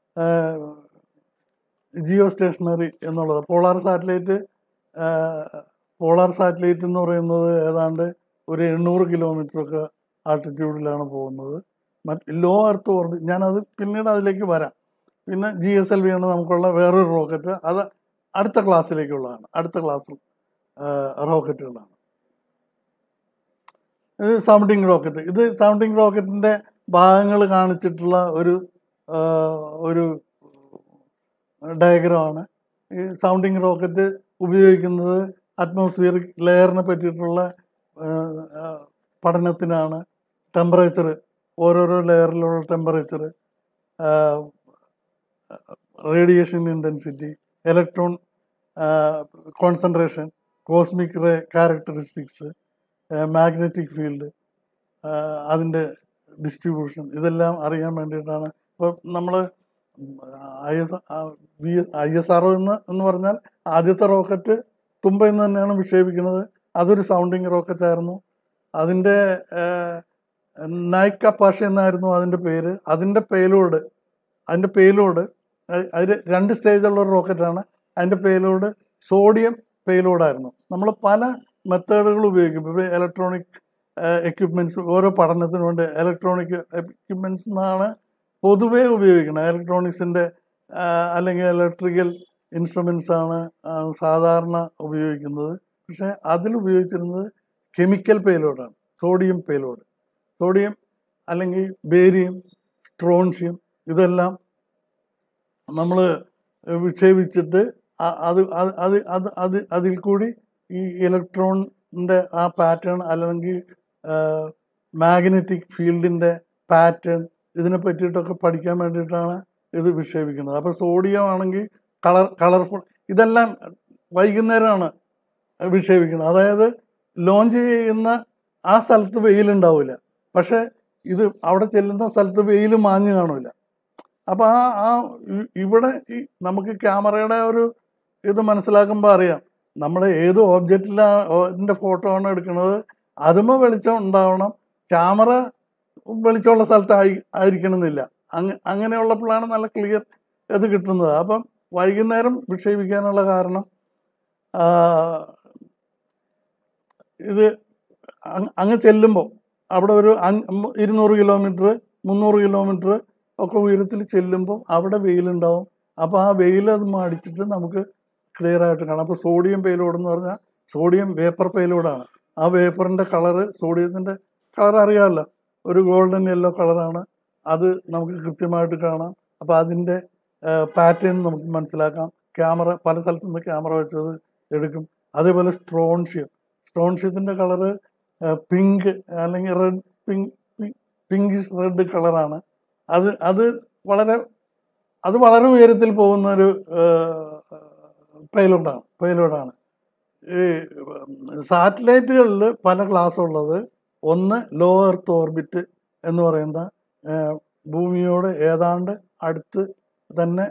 ജിയോ സ്റ്റേഷനറി എന്നുള്ളത് പോളാർ സാറ്റലൈറ്റ് പോളാർ സാറ്റലൈറ്റ് എന്ന് പറയുന്നത് ഏതാണ്ട് ഒരു എണ്ണൂറ് കിലോമീറ്റർ ഒക്കെ ആൾട്ടിറ്റ്യൂഡിലാണ് പോകുന്നത് മറ്റ് ലോ എർത്ത് ഓർബിറ്റ് ഞാനത് പിന്നീട് അതിലേക്ക് വരാം പിന്നെ ജി എസ് എൽ വി ആണ് നമുക്കുള്ള വേറൊരു റോക്കറ്റ് അത് അടുത്ത ക്ലാസ്സിലേക്കുള്ളതാണ് അടുത്ത ക്ലാസ്സിൽ റോക്കറ്റുകളാണ് ഇത് സൗണ്ടിങ് റോക്കറ്റ് ഇത് സൗണ്ടിങ് റോക്കറ്റിൻ്റെ ഭാഗങ്ങൾ കാണിച്ചിട്ടുള്ള ഒരു ആ, ഒരു ഡയഗ്രമാണ് ഈ സൗണ്ടിങ് റോക്കറ്റ് ഉപയോഗിക്കുന്നത് അറ്റ്മോസ്ഫിയറിക് ലെയറിനെ പറ്റിയിട്ടുള്ള ആ, ആ, പഠനത്തിനാണ് ടെമ്പറേച്ചർ ഓരോരോ ലെയറിലുള്ള temperature radiation intensity electron concentration cosmic ray characteristics magnetic field അതിൻ്റെ ഡിസ്ട്രിബ്യൂഷൻ ഇതെല്ലാം അറിയാൻ വേണ്ടിയിട്ടാണ് ഇപ്പോൾ നമ്മൾ I S B S I S R എന്ന് എന്ന് പറഞ്ഞാൽ ആദ്യത്തെ റോക്കറ്റ് തുമ്പയിൽ നിന്ന് തന്നെയാണ് വിക്ഷേപിക്കുന്നത് അതൊരു സൗണ്ടിങ് റോക്കറ്റ് ആയിരുന്നു അതിൻ്റെ നൈക്ക് അപ്പാഷ എന്നായിരുന്നു അതിൻ്റെ പേര് അതിൻ്റെ പേലോഡ് അതിൻ്റെ പേലോഡ് അതിൽ രണ്ട് സ്റ്റേജുള്ള ഒരു റോക്കറ്റാണ് അതിൻ്റെ പേലോഡ് സോഡിയം പേലോഡായിരുന്നു നമ്മൾ പല മെത്തേഡുകൾ ഉപയോഗിക്കും ഇപ്പോൾ ഇലക്ട്രോണിക് എക്യുപ്മെൻറ്റ്സ് ഓരോ പഠനത്തിന് വേണ്ടി ഇലക്ട്രോണിക് എക്യുപ്മെൻറ്റ്സ് എന്നാണ് പൊതുവേ ഉപയോഗിക്കുന്നത് ഇലക്ട്രോണിക്സിൻ്റെ അല്ലെങ്കിൽ ഇലക്ട്രിക്കൽ ഇൻസ്ട്രുമെൻസ് ആണ് ആ, സാധാരണ ഉപയോഗിക്കുന്നത് പക്ഷേ അതിൽ ഉപയോഗിച്ചിരുന്നത് കെമിക്കൽ പേലോഡാണ് സോഡിയം പേലോഡ് സോഡിയം അല്ലെങ്കിൽ ബേരിയം സ്ട്രോൺഷ്യം ഇതെല്ലാം നമ്മൾ വിക്ഷേപിച്ചിട്ട് അ- അത് അത് അത് അത് അത് അതിൽ കൂടി ഈ ഇലക്ട്രോണിൻ്റെ ആ പാറ്റേൺ അല്ലെങ്കിൽ മാഗ്നറ്റിക് ഫീൽഡിൻ്റെ പാറ്റേൺ ഇതിനെ പറ്റിയിട്ടൊക്കെ പഠിക്കാൻ വേണ്ടിയിട്ടാണ് ഇത് വിക്ഷേപിക്കുന്നത് അപ്പോൾ സോഡിയം ആണെങ്കിൽ കളർ കളർഫുൾ ഇതെല്ലാം വൈകുന്നേരമാണ് വിക്ഷേപിക്കുന്നത് അതായത് ലോഞ്ച് ചെയ്യുന്ന ആ സ്ഥലത്ത് വെയിലുണ്ടാവില്ല പക്ഷെ ഇത് അവിടെ ചെല്ലുന്ന സ്ഥലത്ത് വെയിൽ മാഞ്ഞു കാണില്ല അപ്പോൾ ആ ആ ഇ- ഇവിടെ ഈ നമുക്ക് ക്യാമറയുടെ ഒരു ഇത് മനസ്സിലാക്കുമ്പോൾ അറിയാം നമ്മൾ ഏത് ഓബ്ജക്റ്റിലാണ് ഫോട്ടോ ആണ് എടുക്കുന്നത് അതുമ്പോൾ വെളിച്ചം ഉണ്ടാവണം ക്യാമറ വെളിച്ചമുള്ള സ്ഥലത്ത് ആയി ആയിരിക്കണമെന്നില്ല അങ്ങ അങ്ങനെയുള്ളപ്പോഴാണ് നല്ല ക്ലിയർ ഇത് കിട്ടുന്നത് അപ്പം വൈകുന്നേരം വിക്ഷേപിക്കാനുള്ള കാരണം ആ, ഇത് അങ് അങ്ങ് ചെല്ലുമ്പോൾ അവിടെ ഒരു അഞ്ച് മു- ഇരുന്നൂറ് കിലോമീറ്റർ മുന്നൂറ് കിലോമീറ്റർ ഒക്കെ ഉയരത്തിൽ ചെല്ലുമ്പോൾ അവിടെ വെയിലുണ്ടാവും അപ്പോൾ ആ വെയിൽ അത് അടിച്ചിട്ട് നമുക്ക് ക്ലിയർ ആയിട്ട് കാണാം അപ്പോൾ സോഡിയം പെയിലോഡ് എന്ന് പറഞ്ഞാൽ സോഡിയം വേപ്പർ പെയിലോഡാണ് ആ വേപ്പറിൻ്റെ കളറ് സോഡിയത്തിൻ്റെ കളർ അറിയാമല്ലോ ഒരു ഗോൾഡൻ യെല്ലോ കളറാണ് അത് നമുക്ക് കൃത്യമായിട്ട് കാണാം അപ്പോൾ അതിൻ്റെ പാറ്റേൺ നമുക്ക് മനസ്സിലാക്കാം ക്യാമറ പല സ്ഥലത്തു നിന്ന് ക്യാമറ വെച്ചത് എടുക്കും അതേപോലെ സ്ട്രോൺഷ്യം സ്ട്രോൺഷ്യത്തിൻ്റെ കളറ് പിങ്ക് അല്ലെങ്കിൽ റെഡ് പിങ്ക് പിങ്കിഷ് റെഡ് കളറാണ് അത് അത് വളരെ അത് വളരെ ഉയരത്തിൽ പോകുന്ന ഒരു പൈലോട്ടാണ് പൈലോട്ടാണ് ഈ സാറ്റലൈറ്റുകളിൽ പല ക്ലാസ് ഉള്ളത് ഒന്ന് ലോ എർത്ത് ഓർബിറ്റ് എന്ന് പറയുന്ന ആ, ഭൂമിയോട് ഏതാണ്ട് അടുത്ത് തന്നെ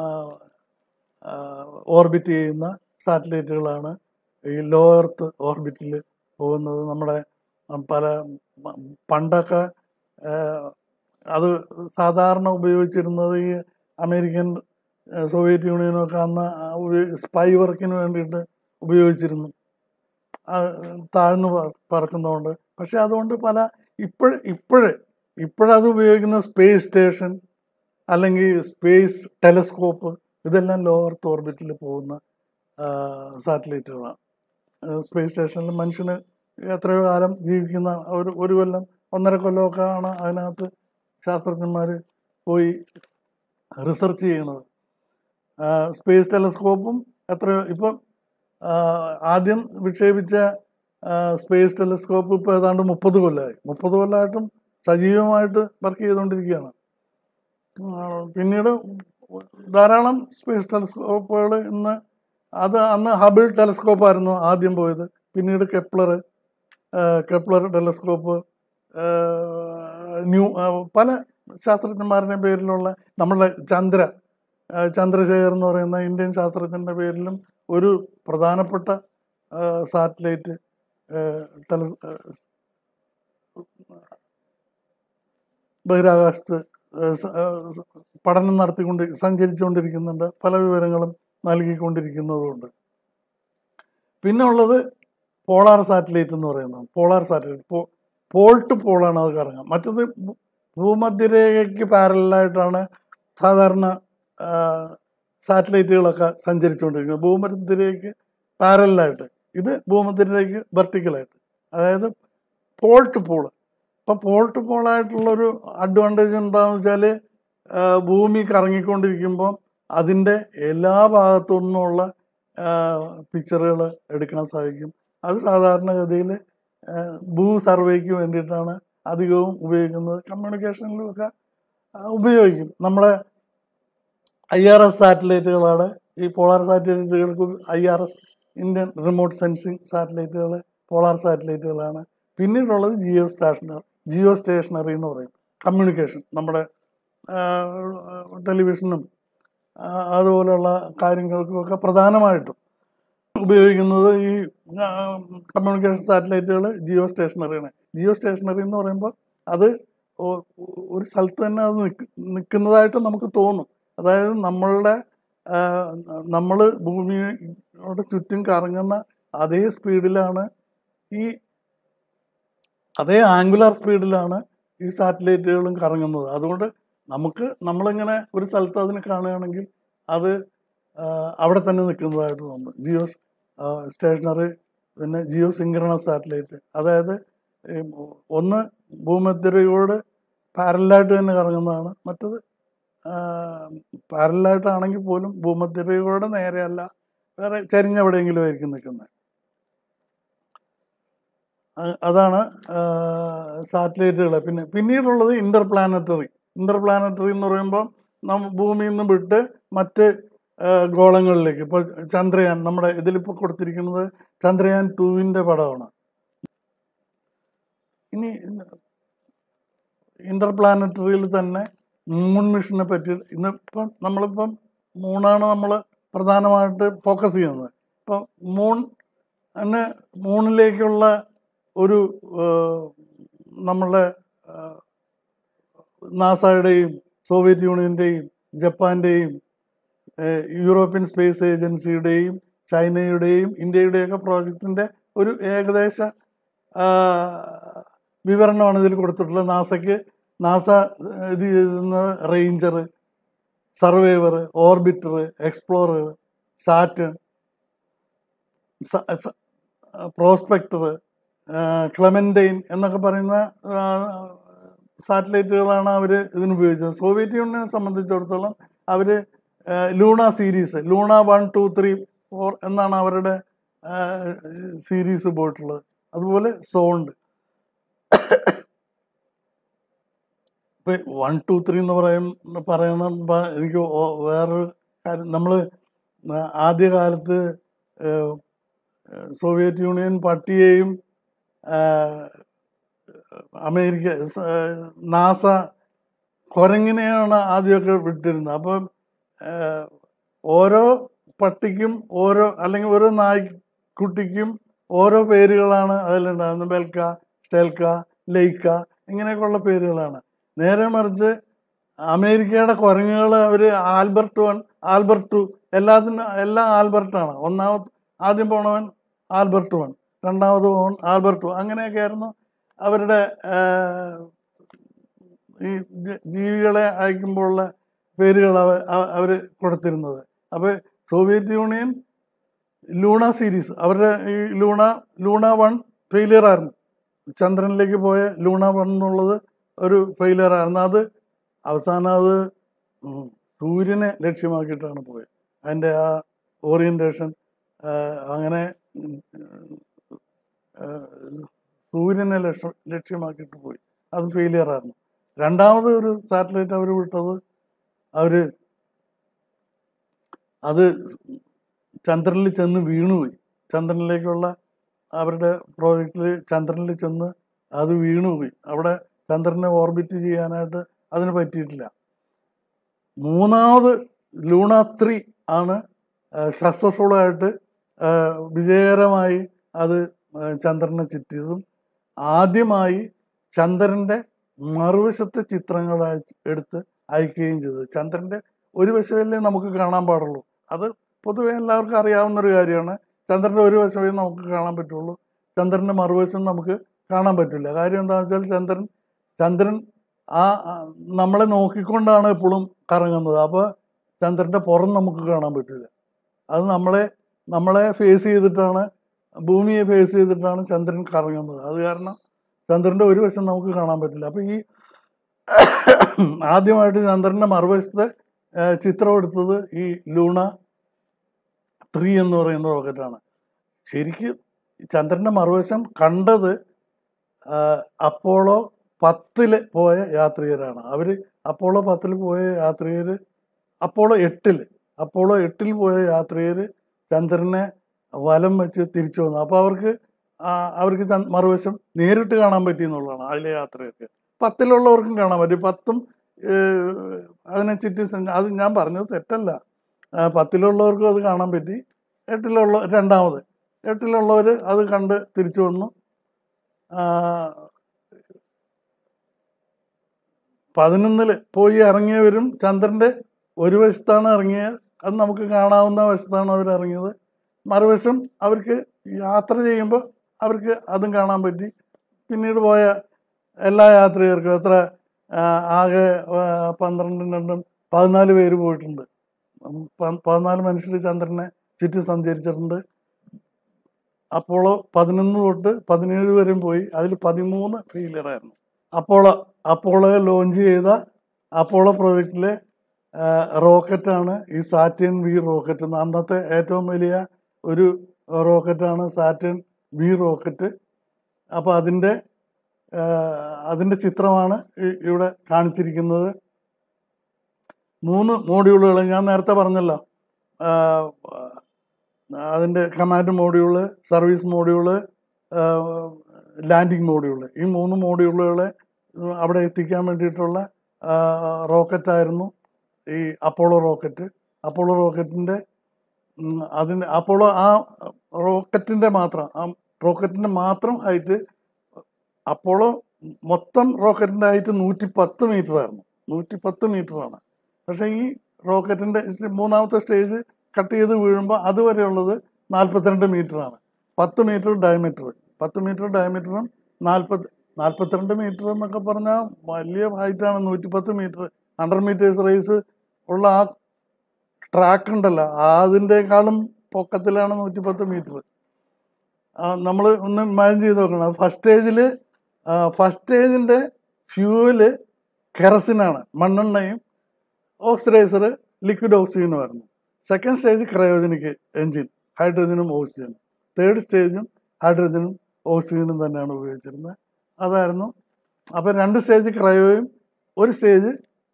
ഓർബിറ്റ് ചെയ്യുന്ന സാറ്റലൈറ്റുകളാണ് ഈ ലോ എർത്ത് ഓർബിറ്റിൽ പോകുന്നത് നമ്മുടെ ഉം, പല മ- പണ്ടൊക്കെ ആ, അത് സാധാരണ ഉപയോഗിച്ചിരുന്നത് ഈ അമേരിക്കൻ ആ, സോവിയറ്റ് യൂണിയനൊക്കെ അന്ന് സ്പൈ വർക്കിന് വേണ്ടിയിട്ട് ഉപയോഗിച്ചിരുന്നു ആ, താഴ്ന്നു പറ- പറക്കുന്നതുകൊണ്ട് പക്ഷെ അതുകൊണ്ട് പല ഇപ്പോഴ ഇപ്പോഴ് ഇപ്പോഴത് ഉപയോഗിക്കുന്ന സ്പേസ് സ്റ്റേഷൻ അല്ലെങ്കിൽ സ്പേസ് ടെലസ്കോപ്പ് ഇതെല്ലാം ലോ എർത്ത് ഓർബിറ്റിൽ പോകുന്ന സാറ്റലൈറ്റുകളാണ് സ്പേസ് സ്റ്റേഷനിൽ മനുഷ്യന് എത്രയോ കാലം ജീവിക്കുന്ന ഒരു ഒരു കൊല്ലം ഒന്നര കൊല്ലമൊക്കെ ആണ് അതിനകത്ത് ശാസ്ത്രജ്ഞന്മാർ പോയി റിസർച്ച് ചെയ്യുന്നത് സ്പേസ് ടെലസ്കോപ്പും എത്രയോ ഇപ്പം ആ, ആദ്യം വിക്ഷേപിച്ച സ്പേസ് ടെലസ്കോപ്പ് ഇപ്പോൾ ഏതാണ്ട് മുപ്പത് കൊല്ലമായി മുപ്പത് കൊല്ലമായിട്ടും സജീവമായിട്ട് വർക്ക് ചെയ്തുകൊണ്ടിരിക്കുകയാണ് ആ, പിന്നീട് ധാരാളം സ്പേസ് ടെലസ്കോപ്പുകൾ ഇന്ന് അത് അന്ന് ഹബിൾ ടെലസ്കോപ്പായിരുന്നു ആദ്യം പോയത് പിന്നീട് കെപ്ലർ കെപ്ലർ ടെലസ്കോപ്പ് ന്യൂ ആ, പല ശാസ്ത്രജ്ഞന്മാരുടെ പേരിലുള്ള നമ്മളുടെ ചന്ദ്ര ആ, ചന്ദ്രശേഖർ എന്ന് പറയുന്ന ഇന്ത്യൻ ശാസ്ത്രജ്ഞൻ്റെ പേരിലും ഒരു പ്രധാനപ്പെട്ട സാറ്റലൈറ്റ് ടെല ബഹിരാകാശത്ത് ആ, സ- ആ, സ- പഠനം നടത്തിക്കൊണ്ട് സഞ്ചരിച്ചുകൊണ്ടിരിക്കുന്നുണ്ട് പല വിവരങ്ങളും നൽകിക്കൊണ്ടിരിക്കുന്നതുകൊണ്ട് പിന്നെ ഉള്ളത് പോളാർ സാറ്റലൈറ്റ് എന്ന് പറയുന്നത് പോളാർ സാറ്റലൈറ്റ് പോ പോൾ ടു പോളാണ് അത് കറങ്ങുക മറ്റത് ഭൂ- ഭൂമധ്യരേഖയ്ക്ക് പാരലായിട്ടാണ് സാധാരണ ആ, സാറ്റലൈറ്റുകളൊക്കെ സഞ്ചരിച്ചുകൊണ്ടിരിക്കുന്നത് ഭൂമധ്യരേഖയ്ക്ക് പാരലായിട്ട് ഇത് ഭൂമധ്യരേഖയ്ക്ക് വെർട്ടിക്കലായിട്ട് അതായത് പോൾ ടു പോൾ ഇപ്പം പോൾ ടു പോളായിട്ടുള്ളൊരു അഡ്വാൻറ്റേജ് എന്താണെന്ന് വെച്ചാൽ ഭൂമി കറങ്ങിക്കൊണ്ടിരിക്കുമ്പോൾ അതിൻ്റെ എല്ലാ ഭാഗത്തു നിന്നുള്ള പിക്ചറുകൾ എടുക്കാൻ സാധിക്കും അത് സാധാരണഗതിയിൽ ഭൂ സർവേക്ക് വേണ്ടിയിട്ടാണ് അധികവും ഉപയോഗിക്കുന്നത് കമ്മ്യൂണിക്കേഷനിലും ഒക്കെ ആ, ഉപയോഗിക്കും നമ്മുടെ ഐ ആർ എസ് സാറ്റലൈറ്റുകളാണ് ഈ പോളാർ സാറ്റലൈറ്റുകൾക്ക് I R S Indian remote sensing സാറ്റലൈറ്റുകൾ പോളാർ സാറ്റലൈറ്റുകളാണ് പിന്നീടുള്ളത് ജിയോ സ്റ്റേഷനറി ജിയോ സ്റ്റേഷനറി എന്ന് പറയും കമ്മ്യൂണിക്കേഷൻ നമ്മുടെ ആ, ടെലിവിഷനും ആ, അതുപോലെയുള്ള കാര്യങ്ങൾക്കുമൊക്കെ പ്രധാനമായിട്ടും ഉപയോഗിക്കുന്നത് ഈ കമ്മ്യൂണിക്കേഷൻ സാറ്റലൈറ്റുകൾ ജിയോ സ്റ്റേഷനറിയാണ് ജിയോ സ്റ്റേഷനറി എന്ന് പറയുമ്പോൾ അത് ഒ- ഒരു സ്ഥലത്ത് തന്നെ അത് നിക്ക് നിൽക്കുന്നതായിട്ട് നമുക്ക് തോന്നും അതായത് നമ്മളുടെ നമ്മൾ ഭൂമിയോട് ചുറ്റും കറങ്ങുന്ന അതേ സ്പീഡിലാണ് ഈ അതേ ആംഗുലാർ സ്പീഡിലാണ് ഈ സാറ്റലൈറ്റുകളും കറങ്ങുന്നത് അതുകൊണ്ട് നമുക്ക് നമ്മളിങ്ങനെ ഒരു സ്ഥലത്ത് അതിനെ കാണുകയാണെങ്കിൽ അത് ആ, അവിടെ തന്നെ നിൽക്കുന്നതായിട്ട് തോന്നുന്നു ജിയോ സ്റ്റേഷനറി പിന്നെ ജിയോ സിങ്ക്രണസ് സാറ്റലൈറ്റ് അതായത് ഈ ഒന്ന് ഭൂമധ്യരയോട് പാരലായിട്ട് തന്നെ കറങ്ങുന്നതാണ് മറ്റത് പാരലായിട്ടാണെങ്കിൽ പോലും ഭൂമധ്യരയോട് നേരെയല്ല വേറെ ചരിഞ്ഞെവിടെയെങ്കിലും ആയിരിക്കും നിൽക്കുന്നത് അ- അതാണ് സാറ്റലൈറ്റുകൾ പിന്നെ പിന്നീടുള്ളത് ഇന്റർ പ്ലാനറ്ററി ഇന്റർ പ്ലാനറ്ററി എന്ന് പറയുമ്പോൾ നം ഭൂമിയിൽ നിന്ന് വിട്ട് മറ്റ് ആ, ഗോളങ്ങളിലേക്ക് ഇപ്പോൾ ചന്ദ്രയാൻ നമ്മുടെ ഇതിലിപ്പോൾ കൊടുത്തിരിക്കുന്നത് ചന്ദ്രയാൻ ടൂവിൻ്റെ പടമാണ് ഇനി ഇന്റർ പ്ലാനറ്ററിയിൽ തന്നെ മൂൺ മിഷനെ പറ്റി ഇന്നിപ്പം നമ്മളിപ്പം മൂണാണ് നമ്മൾ പ്രധാനമായിട്ട് ഫോക്കസ് ചെയ്യുന്നത് ഇപ്പം മൂൺ അന്ന് മൂണിലേക്കുള്ള ഒരു ഏഹ്, നമ്മളുടെ ഏഹ്, നാസയുടെയും സോവിയറ്റ് യൂണിയൻ്റെയും ജപ്പാൻ്റെയും ഏഹ്, യൂറോപ്യൻ സ്പേസ് ഏജൻസിയുടെയും ചൈനയുടെയും ഇന്ത്യയുടെയൊക്കെ പ്രോജക്റ്റിൻ്റെ ഒരു ഏകദേശ ആ, വിവരണമാണ് ഇതിൽ കൊടുത്തിട്ടുള്ളത് നാസയ്ക്ക് നാസ ഇത് ചെയ്യുന്ന Ranger Surveyor Orbiter Explorer Saturn Prospector Clementine എന്നൊക്കെ പറയുന്ന സാറ്റലൈറ്റുകളാണ് അവർ ഇതിന് ഉപയോഗിച്ചത് സോവിയറ്റ് യൂണിയനെ സംബന്ധിച്ചിടത്തോളം അവർ Luna series Luna one two three four എന്നാണ് അവരുടെ സീരീസ് പോയിട്ടുള്ളത് അതുപോലെ സോണ്ട് ഇപ്പം വൺ ടു ത്രീ എന്ന് പറയും പറയണം പ- എനിക്ക് ഓ- വേറൊരു കാര്യം നമ്മൾ ആദ്യകാലത്ത് ഏഹ്, ഏഹ്, സോവിയറ്റ് യൂണിയൻ പട്ടിയെയും ആഹ്, അമേരിക്ക സ- നാസ കുരങ്ങിനെയാണ് ആദ്യമൊക്കെ വിട്ടിരുന്നത് അപ്പം ഏഹ്, ഓരോ പട്ടിക്കും ഓരോ അല്ലെങ്കിൽ ഓരോ നായ്ക്കുട്ടിക്കും ഓരോ പേരുകളാണ് അതിലുണ്ടാകുന്നത് ബെൽക്ക സ്റ്റെൽക്ക ലൈക്ക ഇങ്ങനെയൊക്കെയുള്ള പേരുകളാണ് നേരെ മറിച്ച് അമേരിക്കയുടെ കുരങ്ങുകൾ അവർ ആൽബർട്ട് വൺ ആൽബർട്ട് ടു എല്ലാത്തിനും എല്ലാം ആൽബർട്ടാണ് ഒന്നാമത് ആദ്യം പോണവൻ ആൽബർട്ട് വൺ രണ്ടാമത് പോകൺ ആൽബർട്ട് ടു അങ്ങനെയൊക്കെ ആയിരുന്നു അവരുടെ ആഹ്, ഈ ജ- ജീവികളെ അയക്കുമ്പോഴുള്ള പേരുകൾ അവ അവർ കൊടുത്തിരുന്നത് അപ്പോൾ സോവിയറ്റ് യൂണിയൻ ലൂണ സീരീസ് അവരുടെ ഈ ലൂണ ലൂണ വൺ ഫെയിലിയർ ആയിരുന്നു ചന്ദ്രനിലേക്ക് പോയ ലൂണ വൺ എന്നുള്ളത് ഒരു ഫെയിലിയർ ആയിരുന്നു അത് അവസാനം അത് ഉം, സൂര്യനെ ലക്ഷ്യമാക്കിയിട്ടാണ് പോയത് അതിൻ്റെ ആ ഓറിയൻറ്റേഷൻ അങ്ങനെ ഉം, ആ, സൂര്യനെ ലക്ഷ്യം ലക്ഷ്യമാക്കിയിട്ട് പോയി അത് ഫെയിലിയർ ആയിരുന്നു രണ്ടാമത് ഒരു സാറ്റലൈറ്റ് അവർ വിട്ടത് അവർ അത് ചന്ദ്രനിൽ ചെന്ന് വീണുപോയി ചന്ദ്രനിലേക്കുള്ള അവരുടെ പ്രോജക്റ്റിൽ ചന്ദ്രനിൽ ചെന്ന് അത് വീണുപോയി അവിടെ ചന്ദ്രനെ ഓർബിറ്റ് ചെയ്യാനായിട്ട് അതിന് പറ്റിയിട്ടില്ല മൂന്നാമത് ലൂണ ത്രീ ആണ് സക്സസ്ഫുൾ ആയിട്ട് ആ, വിജയകരമായി അത് ആ, ചന്ദ്രനെ ചുറ്റിയതും ആദ്യമായി ചന്ദ്രന്റെ മറുവശത്തെ ചിത്രങ്ങൾ അയച്ച് എടുത്ത് അയക്കുകയും ചെയ്തത് ചന്ദ്രന്റെ ഒരു വശമല്ലേ നമുക്ക് കാണാൻ പാടുള്ളൂ അത് പൊതുവെ എല്ലാവർക്കും അറിയാവുന്ന ഒരു കാര്യമാണ് ചന്ദ്രന്റെ ഒരു വശമേ നമുക്ക് കാണാൻ പറ്റുള്ളൂ ചന്ദ്രന്റെ മറുവശം നമുക്ക് കാണാൻ പറ്റില്ല കാര്യം എന്താണെന്ന് വെച്ചാൽ ചന്ദ്രൻ ചന്ദ്രൻ ആ ആ, നമ്മളെ നോക്കിക്കൊണ്ടാണ് എപ്പോഴും കറങ്ങുന്നത് അപ്പോൾ ചന്ദ്രന്റെ പുറം നമുക്ക് കാണാൻ പറ്റില്ല അത് നമ്മളെ നമ്മളെ ഫേസ് ചെയ്തിട്ടാണ് ഭൂമിയെ ഫേസ് ചെയ്തിട്ടാണ് ചന്ദ്രൻ കറങ്ങുന്നത് അത് കാരണം ചന്ദ്രന്റെ ഒരു വശം നമുക്ക് കാണാൻ പറ്റില്ല അപ്പോൾ ഈ ആദ്യമായിട്ട് ചന്ദ്രന്റെ മറുവശത്തെ ആ, ചിത്രം എടുത്തത് ഈ ലൂണ ത്രീ എന്ന് പറയുന്ന റോക്കറ്റാണ് ശരിക്കും ചന്ദ്രന്റെ മറുവശം കണ്ടത് ആ, അപ്പോളോ പത്തില് പോയ യാത്രികരാണ് അവർ അപ്പോളോ പത്തിൽ പോയ യാത്രികർ അപ്പോളോ എട്ടിൽ അപ്പോളോ എട്ടിൽ പോയ യാത്രികർ ചന്ദ്രനെ വലം വെച്ച് തിരിച്ചു വന്നു അപ്പോൾ അവർക്ക് ആ, അവർക്ക് ചന്ദ് മറുവശം നേരിട്ട് കാണാൻ പറ്റി എന്നുള്ളതാണ് അതിലെ യാത്രയൊക്കെ പത്തിലുള്ളവർക്കും കാണാൻ പറ്റി പത്തും ഏഹ്, അതിനെ ചുറ്റി സഞ്ച- അത് ഞാൻ പറഞ്ഞത് തെറ്റല്ല ആ, പത്തിലുള്ളവർക്കും അത് കാണാൻ പറ്റി എട്ടിലുള്ള രണ്ടാമത് എട്ടിലുള്ളവർ അത് കണ്ട് തിരിച്ചു വന്നു ആ, പതിനൊന്നില് പോയി ഇറങ്ങിയവരും ചന്ദ്രന്റെ ഒരു വശത്താണ് ഇറങ്ങിയത് അത് നമുക്ക് കാണാവുന്ന വശത്താണ് അവർ ഇറങ്ങിയത് മറുവശം അവർക്ക് യാത്ര ചെയ്യുമ്പോൾ അവർക്ക് അതും കാണാൻ പറ്റി പിന്നീട് പോയ എല്ലാ യാത്രികർക്കും എത്ര ആ, ആകെ ആ, പന്ത്രണ്ടും രണ്ടും പതിനാല് പേര് പോയിട്ടുണ്ട് ഉം, പ- പതിനാല് മനുഷ്യർ ചന്ദ്രനെ ചുറ്റി സഞ്ചരിച്ചിട്ടുണ്ട് അപ്പോളോ പതിനൊന്ന് തൊട്ട് പതിനേഴ് വരെയും പോയി അതിൽ പതിമൂന്ന് ഫെയിലിയർ ആയിരുന്നു അപ്പോളോ അപ്പോളോയെ ലോഞ്ച് ചെയ്ത അപ്പോളോ പ്രോജക്റ്റിലെ റോക്കറ്റാണ് ഈ സാറ്റേൺ വി റോക്കറ്റ് എന്ന് അന്നത്തെ ഏറ്റവും വലിയ ഒരു റോക്കറ്റാണ് സാറ്റേൺ വി റോക്കറ്റ് അപ്പോൾ അതിൻ്റെ അതിൻ്റെ ചിത്രമാണ് ഈ- ഇവിടെ കാണിച്ചിരിക്കുന്നത് മൂന്ന് മോഡ്യൂളുകൾ ഞാൻ നേരത്തെ പറഞ്ഞല്ലോ ആ, അതിൻ്റെ command module service module landing module ഈ മൂന്ന് മോഡ്യൂളുകളെ ഉം, അവിടെ എത്തിക്കാൻ വേണ്ടിയിട്ടുള്ള റോക്കറ്റായിരുന്നു ഈ അപ്പോളോ റോക്കറ്റ് അപ്പോളോ റോക്കറ്റിൻ്റെ അതിൻ്റെ അപ്പോളോ ആ റോക്കറ്റിൻ്റെ മാത്രം ആ റോക്കറ്റിൻ്റെ മാത്രം ഹൈറ്റ് അപ്പോളോ മൊത്തം റോക്കറ്റിൻ്റെ ഹൈറ്റ് നൂറ്റി പത്ത് മീറ്റർ ആയിരുന്നു നൂറ്റി പത്ത് മീറ്ററാണ് പക്ഷേ ഈ റോക്കറ്റിൻ്റെ മൂന്നാമത്തെ സ്റ്റേജ് കട്ട് ചെയ്ത് വീഴുമ്പോൾ അതുവരെയുള്ളത് നാൽപ്പത്തിരണ്ട് മീറ്ററാണ് പത്ത് മീറ്റർ ഡയമീറ്റർ പത്ത് മീറ്റർ ഡയമീറ്ററും നാൽപ്പത്തി നാൽപ്പത്തിരണ്ട് മീറ്റർ എന്നൊക്കെ പറഞ്ഞാൽ വലിയ ഹൈറ്റാണ് നൂറ്റിപ്പത്ത് മീറ്റർ ഹൺഡ്രഡ് മീറ്റേഴ്സ് റേസ് ഉള്ള ആ ട്രാക്ക് ഉണ്ടല്ലോ അതിൻ്റെക്കാളും പൊക്കത്തിലാണ് നൂറ്റിപ്പത്ത് മീറ്റർ നമ്മൾ ഒന്ന് ഇമാജിൻ ചെയ്ത് നോക്കണം ഫസ്റ്റ് സ്റ്റേജിൽ ഫസ്റ്റ് സ്റ്റേജിൻ്റെ ഫ്യൂവല് കെറസിനാണ് മണ്ണെണ്ണയും ഓക്സിഡൈസർ ലിക്വിഡ് ഓക്സിജനും ആയിരുന്നു സെക്കൻഡ് സ്റ്റേജ് ക്രയോജനിക് എൻജിൻ ഹൈഡ്രജനും ഓക്സിജനും തേർഡ് സ്റ്റേജും ഹൈഡ്രജനും ഓക്സിജനും തന്നെയാണ് ഉപയോഗിച്ചിരുന്നത് അതായിരുന്നു അപ്പോൾ രണ്ട് സ്റ്റേജ് ക്രയോയും ഒരു സ്റ്റേജ്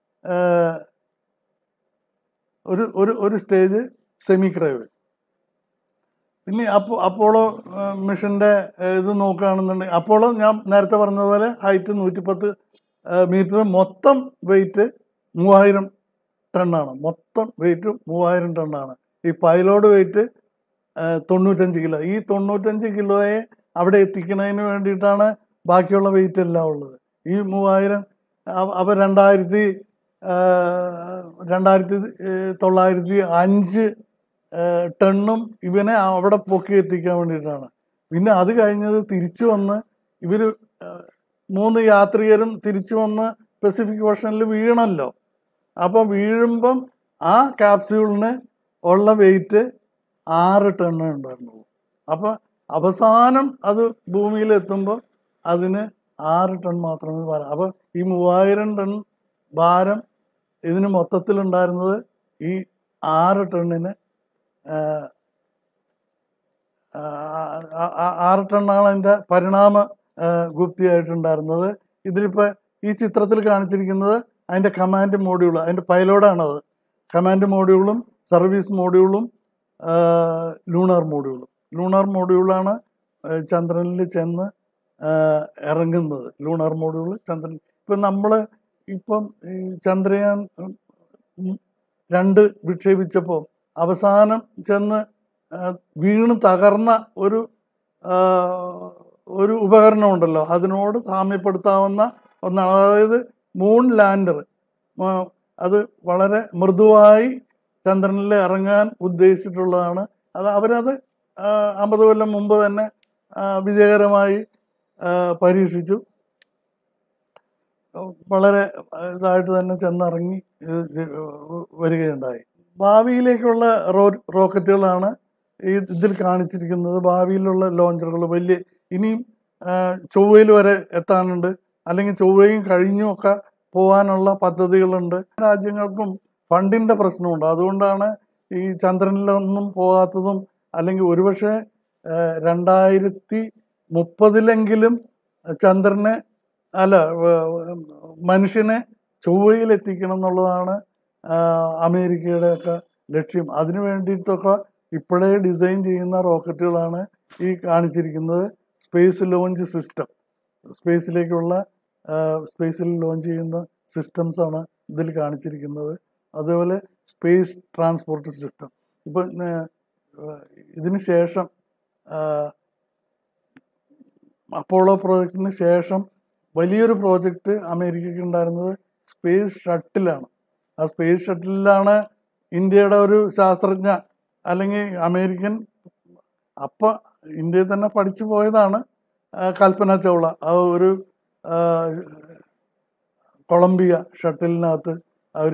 ഒരു ഒരു ഒരു സ്റ്റേജ് സെമി ക്രയോയും പിന്നെ അപ്പോ അപ്പോളോ മിഷൻ്റെ ഇത് നോക്കുകയാണെന്നുണ്ടെങ്കിൽ അപ്പോളോ ഞാൻ നേരത്തെ പറഞ്ഞതുപോലെ ഹൈറ്റ് നൂറ്റിപ്പത്ത് മീറ്റർ മൊത്തം വെയിറ്റ് മൂവായിരം ടണ്ണാണ് മൊത്തം വെയിറ്റ് മൂവായിരം ടണ്ണാണ് ഈ പൈലോഡ് വെയിറ്റ് തൊണ്ണൂറ്റഞ്ച് കിലോ ഈ തൊണ്ണൂറ്റഞ്ച് കിലോയെ അവിടെ എത്തിക്കുന്നതിന് വേണ്ടിയിട്ടാണ് ബാക്കിയുള്ള വെയിറ്റ് എല്ലാം ഉള്ളത് ഈ മൂവായിരം അപ്പോൾ രണ്ടായിരത്തി രണ്ടായിരത്തി തൊള്ളായിരത്തി അഞ്ച് ടണ്ണും ഇവനെ അവിടെ പൊക്കി എത്തിക്കാൻ വേണ്ടിയിട്ടാണ് പിന്നെ അത് കഴിഞ്ഞത് തിരിച്ചു വന്ന് ഇവർ മൂന്ന് യാത്രികരും തിരിച്ചു വന്ന് പസഫിക് ഓഷനിൽ വീണല്ലോ അപ്പം വീഴുമ്പം ആ ക്യാപ്സ്യൂളിന് ഉള്ള വെയിറ്റ് ആറ് ടണ്ണേ ഉണ്ടായിരുന്നുള്ളൂ അപ്പം അവസാനം അത് ഭൂമിയിൽ എത്തുമ്പോൾ അതിന് ആറ് ടൺ മാത്രമേ ഭാരം അപ്പോൾ ഈ മൂവായിരം ടൺ ഭാരം ഇതിന് മൊത്തത്തിലുണ്ടായിരുന്നത് ഈ ആറ് ടണ്ണിന് ആറ് ടണ്ണാണ് അതിൻ്റെ പരിണാമ ഗുപ്തിയായിട്ടുണ്ടായിരുന്നത് ഇതിലിപ്പോൾ ഈ ചിത്രത്തിൽ കാണിച്ചിരിക്കുന്നത് അതിൻ്റെ കമാൻഡ് മോഡ്യൂൾ അതിൻ്റെ പൈലോഡാണത് കമാൻഡ് മോഡ്യൂളും സർവീസ് മോഡ്യൂളും ലൂണാർ മോഡ്യൂളും ലൂണാർ മോഡ്യൂളാണ് ചന്ദ്രനിൽ ചെന്ന് ഇറങ്ങുന്നത് ലൂണാർ മോഡ്യൂൾ ചന്ദ്രൻ ഇപ്പം നമ്മൾ ഇപ്പം ഈ ചന്ദ്രയാൻ രണ്ട് വിക്ഷേപിച്ചപ്പോൾ അവസാനം ചെന്ന് വീണ് തകർന്ന ഒരു ഒരു ഉപകരണം ഉണ്ടല്ലോ അതിനോട് സാമ്യപ്പെടുത്താവുന്ന ഒന്നാണ് അതായത് മൂൺ ലാൻഡർ അത് വളരെ മൃദുവായി ചന്ദ്രനിൽ ഇറങ്ങാൻ ഉദ്ദേശിച്ചിട്ടുള്ളതാണ് അത് അവരത് അമ്പത് കൊല്ലം മുമ്പ് തന്നെ വിജയകരമായി പരീക്ഷിച്ചു വളരെ ഇതായിട്ട് തന്നെ ചെന്നിറങ്ങി വരികയുണ്ടായി ഭാവിയിലേക്കുള്ള റോ റോക്കറ്റുകളാണ് ഈ ഇതിൽ കാണിച്ചിരിക്കുന്നത് ഭാവിയിലുള്ള ലോഞ്ചറുകൾ വലിയ ഇനിയും ചൊവ്വയിൽ വരെ എത്താനുണ്ട് അല്ലെങ്കിൽ ചൊവ്വയും കഴിഞ്ഞും ഒക്കെ പോകാനുള്ള പദ്ധതികളുണ്ട് രാജ്യങ്ങൾക്കും ഫണ്ടിൻ്റെ പ്രശ്നമുണ്ട് അതുകൊണ്ടാണ് ഈ ചന്ദ്രനിലൊന്നും പോകാത്തതും അല്ലെങ്കിൽ ഒരുപക്ഷെ രണ്ടായിരത്തി മുപ്പതിലെങ്കിലും ചന്ദ്രനെ അല്ല മനുഷ്യനെ ചൊവ്വയിൽ എത്തിക്കണം എന്നുള്ളതാണ് അമേരിക്കയുടെ ഒക്കെ ലക്ഷ്യം അതിനു വേണ്ടിയിട്ടൊക്കെ ഇപ്പോഴേ ഡിസൈൻ ചെയ്യുന്ന റോക്കറ്റുകളാണ് ഈ കാണിച്ചിരിക്കുന്നത് സ്പേസ് ലോഞ്ച് സിസ്റ്റം സ്പേസിലേക്കുള്ള സ്പേസിൽ ലോഞ്ച് ചെയ്യുന്ന സിസ്റ്റംസ് ആണ് ഇതിൽ കാണിച്ചിരിക്കുന്നത് അതുപോലെ സ്പേസ് ട്രാൻസ്പോർട്ട് സിസ്റ്റം ഇപ്പം ഇതിന് ശേഷം അപ്പോളോ പ്രോജക്റ്റിന് ശേഷം വലിയൊരു പ്രോജക്റ്റ് അമേരിക്കയ്ക്ക് ഉണ്ടായിരുന്നത് സ്പേസ് ഷട്ടിലാണ് ആ സ്പേസ് ഷട്ടിലാണ് ഇന്ത്യയുടെ ഒരു ശാസ്ത്രജ്ഞ അല്ലെങ്കിൽ അമേരിക്കൻ അപ്പം ഇന്ത്യയിൽ തന്നെ പഠിച്ചു പോയതാണ് കൽപ്പന ചൗള ആ ഒരു കൊളംബിയ ഷട്ടിലിനകത്ത് അവർ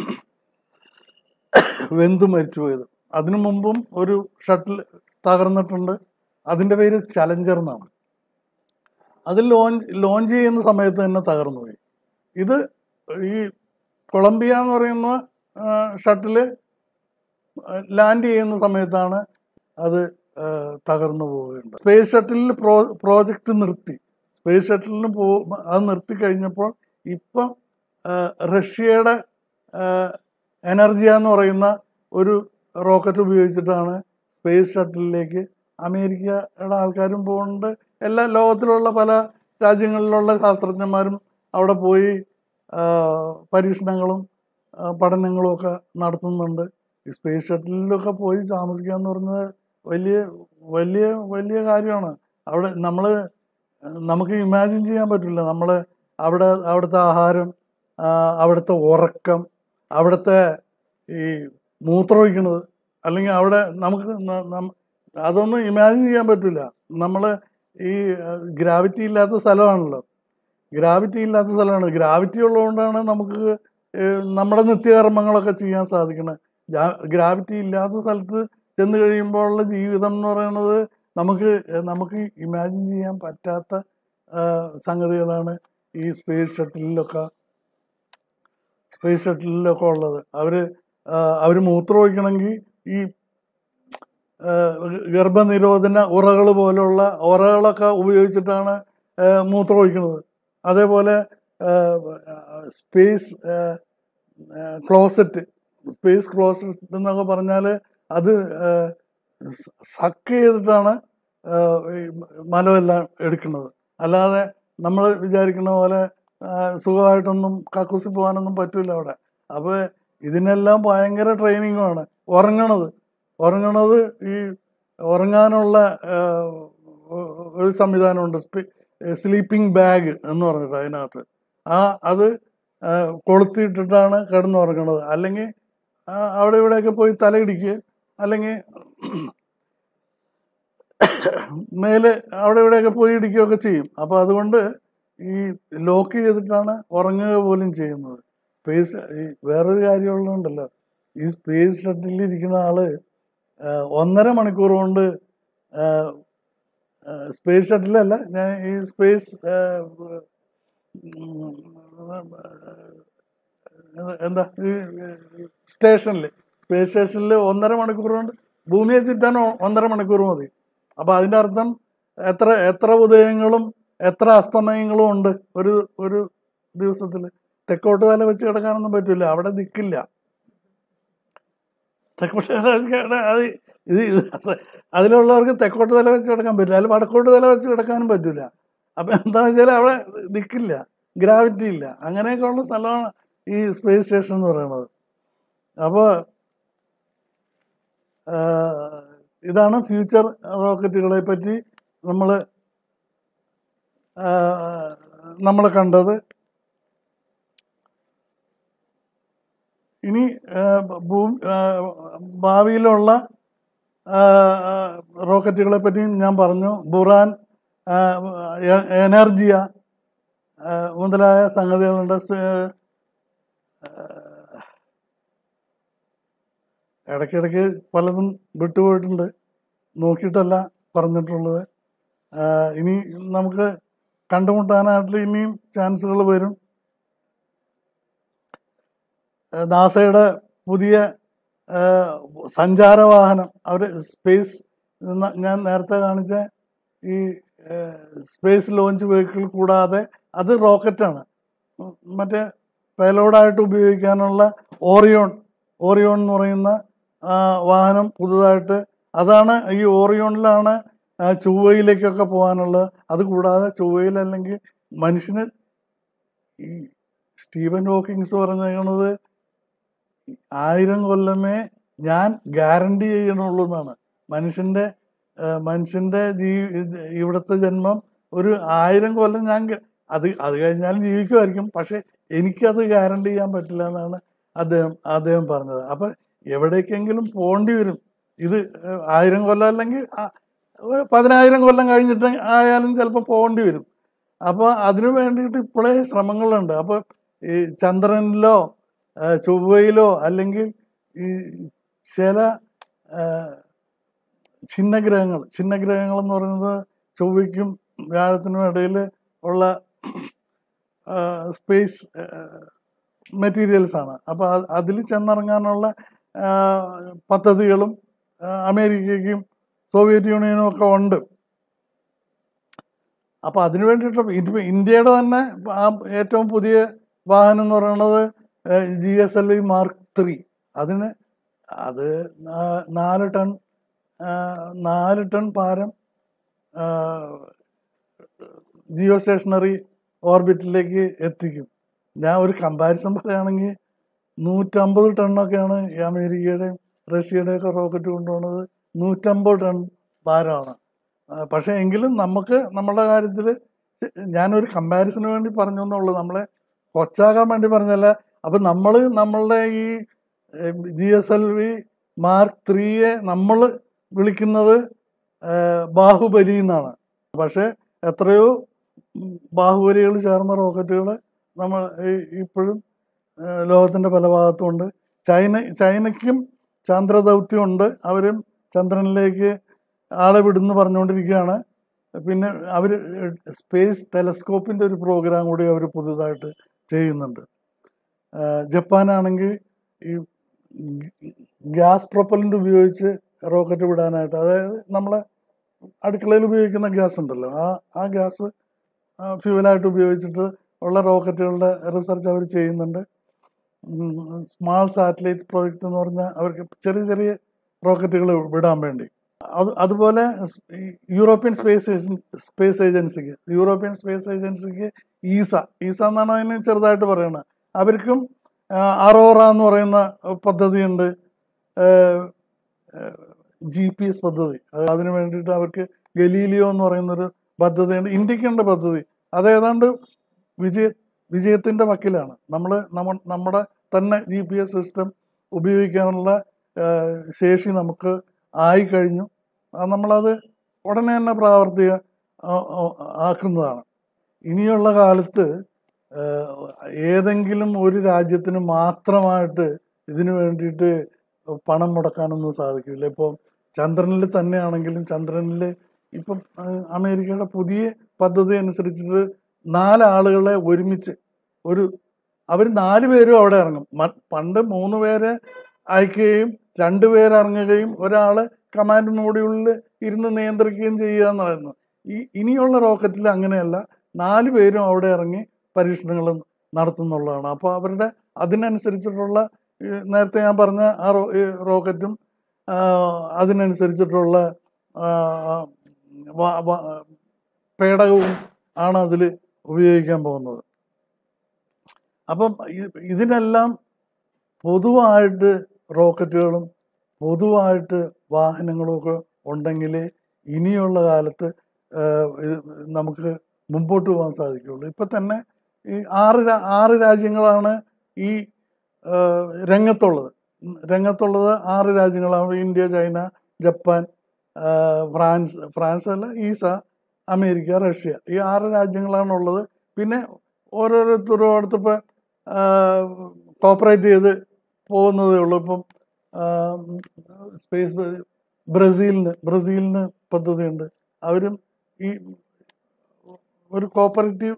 വെന്തു മരിച്ചു പോയത് അതിനു മുമ്പും ഒരു ഷട്ടിൽ തകർന്നിട്ടുണ്ട് അതിൻ്റെ പേര് ചലഞ്ചർ എന്നാണ് അത് ലോഞ്ച് ലോഞ്ച് ചെയ്യുന്ന സമയത്ത് തന്നെ തകർന്നു പോയി ഇത് ഈ കൊളംബിയ എന്ന് പറയുന്ന ഷട്ടില് ലാൻഡ് ചെയ്യുന്ന സമയത്താണ് അത് തകർന്നു പോവുകയുണ്ട് സ്പേസ് ഷട്ടിലിൽ പ്രോ പ്രോജക്റ്റ് നിർത്തി സ്പേസ് ഷട്ടിലിന് പോ അത് നിർത്തി കഴിഞ്ഞപ്പോൾ ഇപ്പം റഷ്യയുടെ എനർജിയ എന്ന് പറയുന്ന ഒരു റോക്കറ്റ് ഉപയോഗിച്ചിട്ടാണ് സ്പേസ് ഷട്ടിലിലേക്ക് അമേരിക്കയുടെ ആൾക്കാരും പോകുന്നുണ്ട് എല്ലാ ലോകത്തിലുള്ള പല രാജ്യങ്ങളിലുള്ള ശാസ്ത്രജ്ഞന്മാരും അവിടെ പോയി പരീക്ഷണങ്ങളും പഠനങ്ങളും ഒക്കെ നടത്തുന്നുണ്ട് ഈ സ്പേസ് ഷട്ടിലൊക്കെ പോയി താമസിക്കുക എന്ന് പറയുന്നത് വലിയ വലിയ വലിയ കാര്യമാണ് അവിടെ നമ്മൾ നമുക്ക് ഇമാജിൻ ചെയ്യാൻ പറ്റില്ല നമ്മൾ അവിടെ അവിടുത്തെ ആഹാരം അവിടുത്തെ ഉറക്കം അവിടുത്തെ ഈ മൂത്രമൊഴിക്കുന്നത് അല്ലെങ്കിൽ അവിടെ നമുക്ക് അതൊന്നും ഇമാജിൻ ചെയ്യാൻ പറ്റില്ല നമ്മൾ ഈ ഗ്രാവിറ്റി ഇല്ലാത്ത സ്ഥലമാണല്ലോ ഗ്രാവിറ്റി ഇല്ലാത്ത സ്ഥലമാണ് ഗ്രാവിറ്റി ഉള്ളതുകൊണ്ടാണ് നമുക്ക് ഏഹ്, നമ്മുടെ നിത്യകർമ്മങ്ങളൊക്കെ ചെയ്യാൻ സാധിക്കുന്നത് ഗ്രാവിറ്റി ഇല്ലാത്ത സ്ഥലത്ത് ചെന്ന് കഴിയുമ്പോഴുള്ള ജീവിതം എന്ന് പറയുന്നത് നമുക്ക് ഏഹ്, നമുക്ക് ഇമാജിൻ ചെയ്യാൻ പറ്റാത്ത ആഹ്, സംഗതികളാണ് ഈ സ്പേസ് ഷട്ടിലൊക്കെ സ്പേസ് ഷട്ടിലൊക്കെ ഉള്ളത് അവര് അവർ മൂത്രമൊഴിക്കണമെങ്കിൽ ഈ ആഹ്, ഗർഭനിരോധന ഉറകൾ പോലുള്ള ഉറകളൊക്കെ ഉപയോഗിച്ചിട്ടാണ് ആഹ്, മൂത്രമൊഴിക്കുന്നത് അതേപോലെ സ്പേസ് ക്ലോസറ്റ് സ്പേസ് ക്ലോസറ്റ് എന്നൊക്കെ പറഞ്ഞാൽ അത് സക്ക് ചെയ്തിട്ടാണ് ആഹ്, ഈ മലമെല്ലാം എടുക്കുന്നത് അല്ലാതെ നമ്മൾ വിചാരിക്കുന്ന പോലെ ആഹ്, സുഖമായിട്ടൊന്നും കക്കൂസി പോകാനൊന്നും പറ്റില്ല അവിടെ അപ്പോൾ ഇതിനെല്ലാം ഭയങ്കര ട്രെയിനിങ്ങുമാണ് ഉറങ്ങണത് ഉറങ്ങണത് ഈ ഉറങ്ങാനുള്ള ആഹ്, ഒരു സംവിധാനമുണ്ട് സ്ലീപ്പിംഗ് ബാഗ് എന്ന് പറഞ്ഞിട്ട് അതിനകത്ത് ആ അത് ആ, കൊളുത്തിയിട്ടിട്ടാണ് കിടന്നുറങ്ങണത് അല്ലെങ്കിൽ ആ, അവിടെ ഇവിടെയൊക്കെ പോയി തലയിടിക്കുക അല്ലെങ്കിൽ മേലെ അവിടെ ഇവിടെയൊക്കെ പോയി ഇടിക്കുകയൊക്കെ ചെയ്യും അപ്പോൾ അതുകൊണ്ട് ഈ ലോക്ക് ചെയ്തിട്ടാണ് ഉറങ്ങുക പോലും ചെയ്യുന്നത് സ്പേസ് ഈ വേറൊരു കാര്യമുള്ളതുണ്ടല്ലോ ഈ സ്പേസ് ഷട്ടിലിൽ ഇരിക്കുന്ന ആള് ആ, ഒന്നര മണിക്കൂർ കൊണ്ട് സ്പേസ് ഷട്ടിലല്ല ഞാൻ ഈ സ്പേസ് എന്താ ഈ സ്റ്റേഷനിൽ സ്പേസ് സ്റ്റേഷനിൽ ഒന്നര മണിക്കൂർ കൊണ്ട് ഭൂമിയെ ചുറ്റാൻ ഒ- ഒന്നര മണിക്കൂർ മതി അപ്പൊ അതിന്റെ അർത്ഥം എത്ര എത്ര ഉദയങ്ങളും എത്ര അസ്തമയങ്ങളും ഉണ്ട് ഒരു ഒരു ദിവസത്തിൽ തെക്കോട്ട് തല വെച്ച് കിടക്കാനൊന്നും പറ്റില്ല അവിടെ ദിക്കില്ല തെക്കോട്ട് തല വെച്ച് കിട- അത് ഇത് ഇത് അതിലുള്ളവർക്ക് തെക്കോട്ട് തല വെച്ച് കിടക്കാൻ പറ്റില്ല അതിൽ വടക്കോട്ട് തല വെച്ച് കിടക്കാനും പറ്റില്ല അപ്പൊ എന്താന്ന് വെച്ചാൽ അവിടെ ദിക്കില്ല ഗ്രാവിറ്റി ഇല്ല അങ്ങനെയൊക്കെ ഉള്ള സ്ഥലമാണ് ഈ സ്പേസ് സ്റ്റേഷൻ എന്ന് പറയുന്നത് അപ്പോൾ ഇതാണ് ഫ്യൂച്ചർ റോക്കറ്റുകളെ പറ്റി നമ്മൾ നമ്മൾ കണ്ടത് ഇനി ആ, ഭൂ- ആ, ഭാവിയിലുള്ള ആ, ആ, റോക്കറ്റുകളെ പറ്റിയും ഞാൻ പറഞ്ഞു ബുറാൻ ആ, എ- എനർജിയ ആ, മുതലായ സംഗതികളുണ്ട് സ്- ഇടയ്ക്കിടയ്ക്ക് പലതും വിട്ടുപോയിട്ടുണ്ട് നോക്കിയിട്ടല്ല പറഞ്ഞിട്ടുള്ളത് ആ, ഇനി നമുക്ക് കണ്ടുമുട്ടാനായിട്ട് ഇനിയും ചാൻസുകൾ വരും ആ, നാസയുടെ പുതിയ ആ, സഞ്ചാര വാഹനം അവർ സ്പേസ് ഞാൻ നേരത്തെ കാണിച്ച ഈ സ്പേസ് ലോഞ്ച് വെഹിക്കിൾ കൂടാതെ അത് റോക്കറ്റാണ് ഉം, മറ്റേ പേലോഡായിട്ട് ഉപയോഗിക്കാനുള്ള ഓറിയോൺ ഓറിയോൺ എന്ന് പറയുന്ന ആ, വാഹനം പുതുതായിട്ട് അതാണ് ഈ ഓറിയോണിലാണ് ആ, ചൊവ്വയിലേക്കൊക്കെ പോകാനുള്ളത് അത് കൂടാതെ ചൊവ്വയിൽ അല്ലെങ്കിൽ മനുഷ്യന് ഈ സ്റ്റീവൻ ഹോക്കിങ്സ് പറഞ്ഞേക്കണത് ആയിരം കൊല്ലമേ ഞാൻ ഗ്യാരണ്ടി ചെയ്യണുള്ളൂ എന്നാണ് മനുഷ്യന്റെ ആ, മനുഷ്യന്റെ ജീ ഇവിടുത്തെ ജന്മം ഒരു ആയിരം കൊല്ലം ഞാൻ ഗ- അത് അത് കഴിഞ്ഞാലും ജീവിക്കുമായിരിക്കും പക്ഷെ എനിക്കത് ഗ്യാരണ്ടി ചെയ്യാൻ പറ്റില്ല എന്നാണ് അദ്ദേഹം അദ്ദേഹം പറഞ്ഞത് അപ്പൊ എവിടേക്കെങ്കിലും പോണ്ടി വരും ഇത് ഏഹ്, ആയിരം കൊല്ലം അല്ലെങ്കിൽ ആ- ഒരു പതിനായിരം കൊല്ലം കഴിഞ്ഞിട്ട് ആയാലും ചിലപ്പോൾ പോകേണ്ടി വരും അപ്പോൾ അതിനു വേണ്ടിയിട്ട് ഇപ്പോഴേ ശ്രമങ്ങളുണ്ട് അപ്പോൾ ഈ ചന്ദ്രനിലോ ആ, ചൊവ്വയിലോ അല്ലെങ്കിൽ ഈ ചില ആ, ഛിന്നഗ്രഹങ്ങൾ ഛിന്നഗ്രഹങ്ങൾ എന്ന് പറയുന്നത് ചൊവ്വയ്ക്കും വ്യാഴത്തിനും ഇടയിൽ ഉള്ള സ്പേസ് മെറ്റീരിയൽസ് ആണ് അപ്പോൾ അതിൽ ചെന്നിറങ്ങാനുള്ള ആ, പദ്ധതികളും ആ, അമേരിക്കയ്ക്കും സോവിയറ്റ് യൂണിയനും ഒക്കെ ഉണ്ട് അപ്പോൾ അതിനു വേണ്ടിയിട്ട് ഇപ്പൊ ഇന്ത്യയുടെ തന്നെ ആ ഏറ്റവും പുതിയ വാഹനം എന്ന് പറയുന്നത് G S L V mark three അതിന് അത് നാ- നാല് ടൺ ആ, നാല് ടൺ ഭാരം ജിയോ സ്റ്റേഷനറി ഓർബിറ്റിലേക്ക് എത്തിക്കും ഞാൻ ഒരു കമ്പാരിസൺ പറയുകയാണെങ്കിൽ നൂറ്റമ്പത് ടണ്ണൊക്കെയാണ് ഈ അമേരിക്കയുടെയും റഷ്യയുടെയും ഒക്കെ റോക്കറ്റ് കൊണ്ടുപോകുന്നത് നൂറ്റമ്പത് ടൺ ഭാരമാണ് ആ, പക്ഷേ എങ്കിലും നമുക്ക് നമ്മുടെ കാര്യത്തിൽ ഞാനൊരു കമ്പാരിസന് വേണ്ടി പറഞ്ഞു എന്നുള്ളൂ നമ്മളെ കൊച്ചാക്കാൻ വേണ്ടി പറഞ്ഞല്ല അപ്പം നമ്മൾ നമ്മളുടെ ഈ G S L V mark ത്രീയെ നമ്മൾ വിളിക്കുന്നത് ഏഹ്, ബാഹുബലി എന്നാണ് പക്ഷേ എത്രയോ ഉം, ബാഹുബലികൾ ചേർന്ന റോക്കറ്റുകൾ നമ്മൾ ഈ- ഇപ്പോഴും ഏഹ്, ലോകത്തിൻ്റെ പല ഭാഗത്തുമുണ്ട് ചൈന ചൈനയ്ക്കും ചന്ദ്രദൗത്യമുണ്ട് അവരും ചന്ദ്രനിലേക്ക് ആളെ വിടുന്നു പറഞ്ഞുകൊണ്ടിരിക്കുകയാണ് പിന്നെ അവർ സ്പേസ് ടെലസ്കോപ്പിൻ്റെ ഒരു പ്രോഗ്രാം കൂടി അവർ പുതുതായിട്ട് ചെയ്യുന്നുണ്ട് ആഹ് ജപ്പാനാണെങ്കിൽ ഈ ഗ്യാസ് പ്രൊപ്പലൻ്റ് ഉപയോഗിച്ച് റോക്കറ്റ് വിടാനായിട്ട് അതായത് നമ്മളെ അടുക്കളയിൽ ഉപയോഗിക്കുന്ന ഗ്യാസ് ഉണ്ടല്ലോ ആ ആ ഗ്യാസ് ഫ്യൂവലായിട്ട് ഉപയോഗിച്ചിട്ട് ഉള്ള റോക്കറ്റുകളുടെ റിസർച്ച് അവർ ചെയ്യുന്നുണ്ട് സ്മാൾ സാറ്റലൈറ്റ് പ്രോജക്റ്റ് എന്ന് പറഞ്ഞാൽ അവർക്ക് ചെറിയ ചെറിയ റോക്കറ്റുകൾ വിടാൻ വേണ്ടി അത് അതുപോലെ സ് ഈ യൂറോപ്യൻ സ്പേസ് സ്പേസ് ഏജൻസിക്ക് യൂറോപ്യൻ സ്പേസ് ഏജൻസിക്ക് ഈസ ഈസ എന്നാണ് അതിന് ചെറുതായിട്ട് പറയുന്നത് അവർക്കും ആ, അറോറ എന്ന് പറയുന്ന പദ്ധതിയുണ്ട് ജി പി എസ് പദ്ധതി അത് അതിന് വേണ്ടിയിട്ട് അവർക്ക് ഗലീലിയോ എന്ന് പറയുന്നൊരു പദ്ധതിയുണ്ട് ഇന്ത്യക്കുണ്ട് പദ്ധതി അത് ഏതാണ്ട് വിജയ വിജയത്തിൻ്റെ വക്കിലാണ് നമ്മൾ നമ്മ നമ്മുടെ തന്നെ ജി പി എസ് സിസ്റ്റം ഉപയോഗിക്കാനുള്ള ആ, ശേഷി നമുക്ക് ആയിക്കഴിഞ്ഞു അത് നമ്മളത് ഉടനെ തന്നെ പ്രാവർത്തിക ആ- ആ- ആക്കുന്നതാണ് ഇനിയുള്ള കാലത്ത് ആ, ഏതെങ്കിലും ഒരു രാജ്യത്തിന് മാത്രമായിട്ട് ഇതിനു വേണ്ടിയിട്ട് പണം മുടക്കാനൊന്നും സാധിക്കില്ല ഇപ്പോൾ ചന്ദ്രനിൽ തന്നെയാണെങ്കിലും ചന്ദ്രനിൽ ഇപ്പം ആ, അമേരിക്കയുടെ പുതിയ പദ്ധതി അനുസരിച്ചിട്ട് നാലാളുകളെ ഒരുമിച്ച് ഒരു അവർ നാല് പേരും അവിടെ ഇറങ്ങും മ- പണ്ട് മൂന്ന് പേരെ അയക്കുകയും രണ്ടുപേർ ഇറങ്ങുകയും ഒരാൾ കമാൻഡ് മോഡ്യൂളിൽ ഇരുന്ന് നിയന്ത്രിക്കുകയും ചെയ്യുക എന്ന് പറയുന്നു ഈ ഇനിയുള്ള റോക്കറ്റിൽ അങ്ങനെയല്ല നാല് പേരും അവിടെ ഇറങ്ങി പരീക്ഷണങ്ങൾ നടത്തുന്നുള്ളതാണ് അപ്പോൾ അവരുടെ അതിനനുസരിച്ചിട്ടുള്ള ഈ നേരത്തെ ഞാൻ പറഞ്ഞ ആ റോ ഈ റോക്കറ്റും ആ, അതിനനുസരിച്ചിട്ടുള്ള ആ, വ- വ- പേടകവും ആണ് അതിൽ ഉപയോഗിക്കാൻ പോകുന്നത് അപ്പം ഇ- ഇതിനെല്ലാം പൊതുവായിട്ട് റോക്കറ്റുകളും പൊതുവായിട്ട് വാഹനങ്ങളും ഒക്കെ ഉണ്ടെങ്കിൽ ഇനിയുള്ള കാലത്ത് ആഹ് ഇത് നമുക്ക് മുമ്പോട്ട് പോകാൻ സാധിക്കുകയുള്ളൂ ഇപ്പം തന്നെ ഈ ആറ് രാ- ആറ് രാജ്യങ്ങളാണ് ഈ ആഹ് രംഗത്തുള്ളത് ഉം, രംഗത്തുള്ളത് ആറ് രാജ്യങ്ങളാണ് ഇന്ത്യ ചൈന ജപ്പാൻ ആഹ് ഫ്രാൻസ് ഫ്രാൻസ് അല്ല ഈസ അമേരിക്ക റഷ്യ ഈ ആറ് രാജ്യങ്ങളാണുള്ളത് പിന്നെ ഓരോരുത്തരും അടുത്തിപ്പോൾ കോപ്പറേറ്റ് ചെയ്ത് പോകുന്നതേ ഉള്ളൂ ഇപ്പം സ്പേസ് ബ്രസീലിന് ബ്രസീലിന് പദ്ധതിയുണ്ട് അവരും ഈ ഒരു കോപ്പറേറ്റീവ്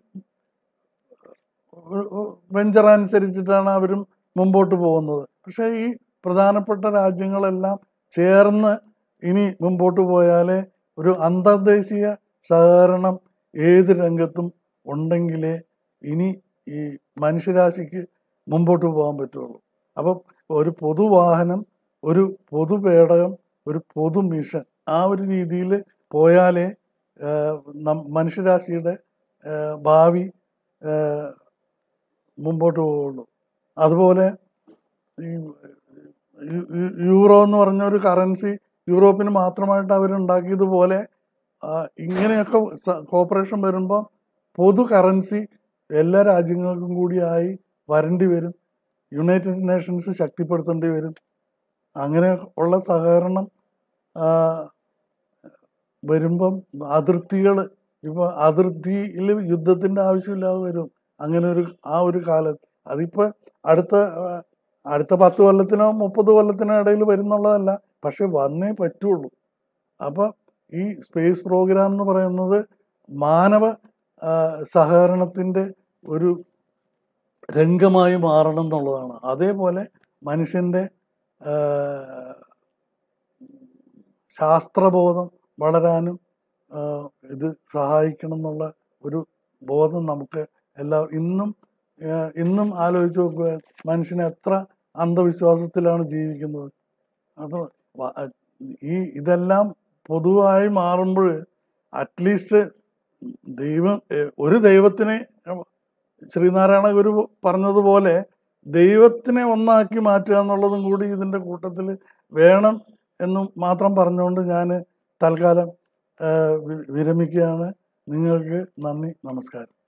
വെഞ്ചർ അനുസരിച്ചിട്ടാണ് അവരും മുമ്പോട്ട് പോകുന്നത് പക്ഷേ ഈ പ്രധാനപ്പെട്ട രാജ്യങ്ങളെല്ലാം ചേർന്ന് ഇനി മുമ്പോട്ട് പോയാലേ ഒരു അന്തർദേശീയ സഹകരണം ഏത് രംഗത്തും ഉണ്ടെങ്കിലേ ഇനി ഈ മനുഷ്യരാശിക്ക് മുമ്പോട്ട് പോകാൻ പറ്റുള്ളൂ അപ്പം ഒരു പൊതുവാഹനം ഒരു പൊതു പേടകം ഒരു പൊതു മിഷൻ ആ ഒരു രീതിയിൽ പോയാലേ ആഹ്, നം- മനുഷ്യരാശിയുടെ ആഹ്, ഭാവി ആഹ്, മുമ്പോട്ട് പോവുള്ളൂ അതുപോലെ ഈ യു- യു- യൂറോ എന്ന് പറഞ്ഞ ഒരു കറൻസി യൂറോപ്പിന് മാത്രമായിട്ട് അവരുണ്ടാക്കിയതുപോലെ ആ, ഇങ്ങനെയൊക്കെ കോപ്പറേഷൻ വരുമ്പോൾ പൊതു കറൻസി എല്ലാ രാജ്യങ്ങൾക്കും കൂടിയായി വരേണ്ടി വരും യുണൈറ്റഡ് നേഷൻസ് ശക്തിപ്പെടുത്തേണ്ടി വരും അങ്ങനെ ഉള്ള സഹകരണം ആ, വരുമ്പം അതിർത്തികൾ ഇപ്പോൾ അതിർത്തിയിൽ യുദ്ധത്തിൻ്റെ ആവശ്യമില്ലാതെ വരും അങ്ങനെ ഒരു ആ ഒരു കാലത്ത് അതിപ്പോൾ അടുത്ത ആ, അടുത്ത പത്ത് കൊല്ലത്തിനോ മുപ്പത് കൊല്ലത്തിനോ ഇടയിൽ വരുന്നുള്ളതല്ല പക്ഷെ വന്നേ പറ്റുള്ളൂ അപ്പം ഈ സ്പേസ് പ്രോഗ്രാം എന്ന് പറയുന്നത് മാനവ ആ, സഹകരണത്തിൻ്റെ ഒരു രംഗമായി മാറണം എന്നുള്ളതാണ് അതേപോലെ മനുഷ്യൻ്റെ ആ, ശാസ്ത്രബോധം വളരാനും ആ, ഇത് സഹായിക്കണം എന്നുള്ള ഒരു ബോധം നമുക്ക് എല്ലാ ഇന്നും ആ, ഇന്നും ആലോചിച്ച് നോക്കുക മനുഷ്യൻ എത്ര അന്ധവിശ്വാസത്തിലാണ് ജീവിക്കുന്നത് അത് വ- ഈ ഇതെല്ലാം പൊതുവായി മാറുമ്പോൾ അറ്റ്ലീസ്റ്റ് ദൈവം ഏ, ഒരു ദൈവത്തിനെ ശ്രീനാരായണ ഗുരു പറഞ്ഞതുപോലെ ദൈവത്തിനെ ഒന്നാക്കി മാറ്റുക എന്നുള്ളതും കൂടി ഇതിൻ്റെ കൂട്ടത്തിൽ വേണം എന്നും മാത്രം പറഞ്ഞുകൊണ്ട് ഞാൻ തൽക്കാലം ആ, വി- വിരമിക്കുകയാണ് നിങ്ങൾക്ക് നന്ദി നമസ്കാരം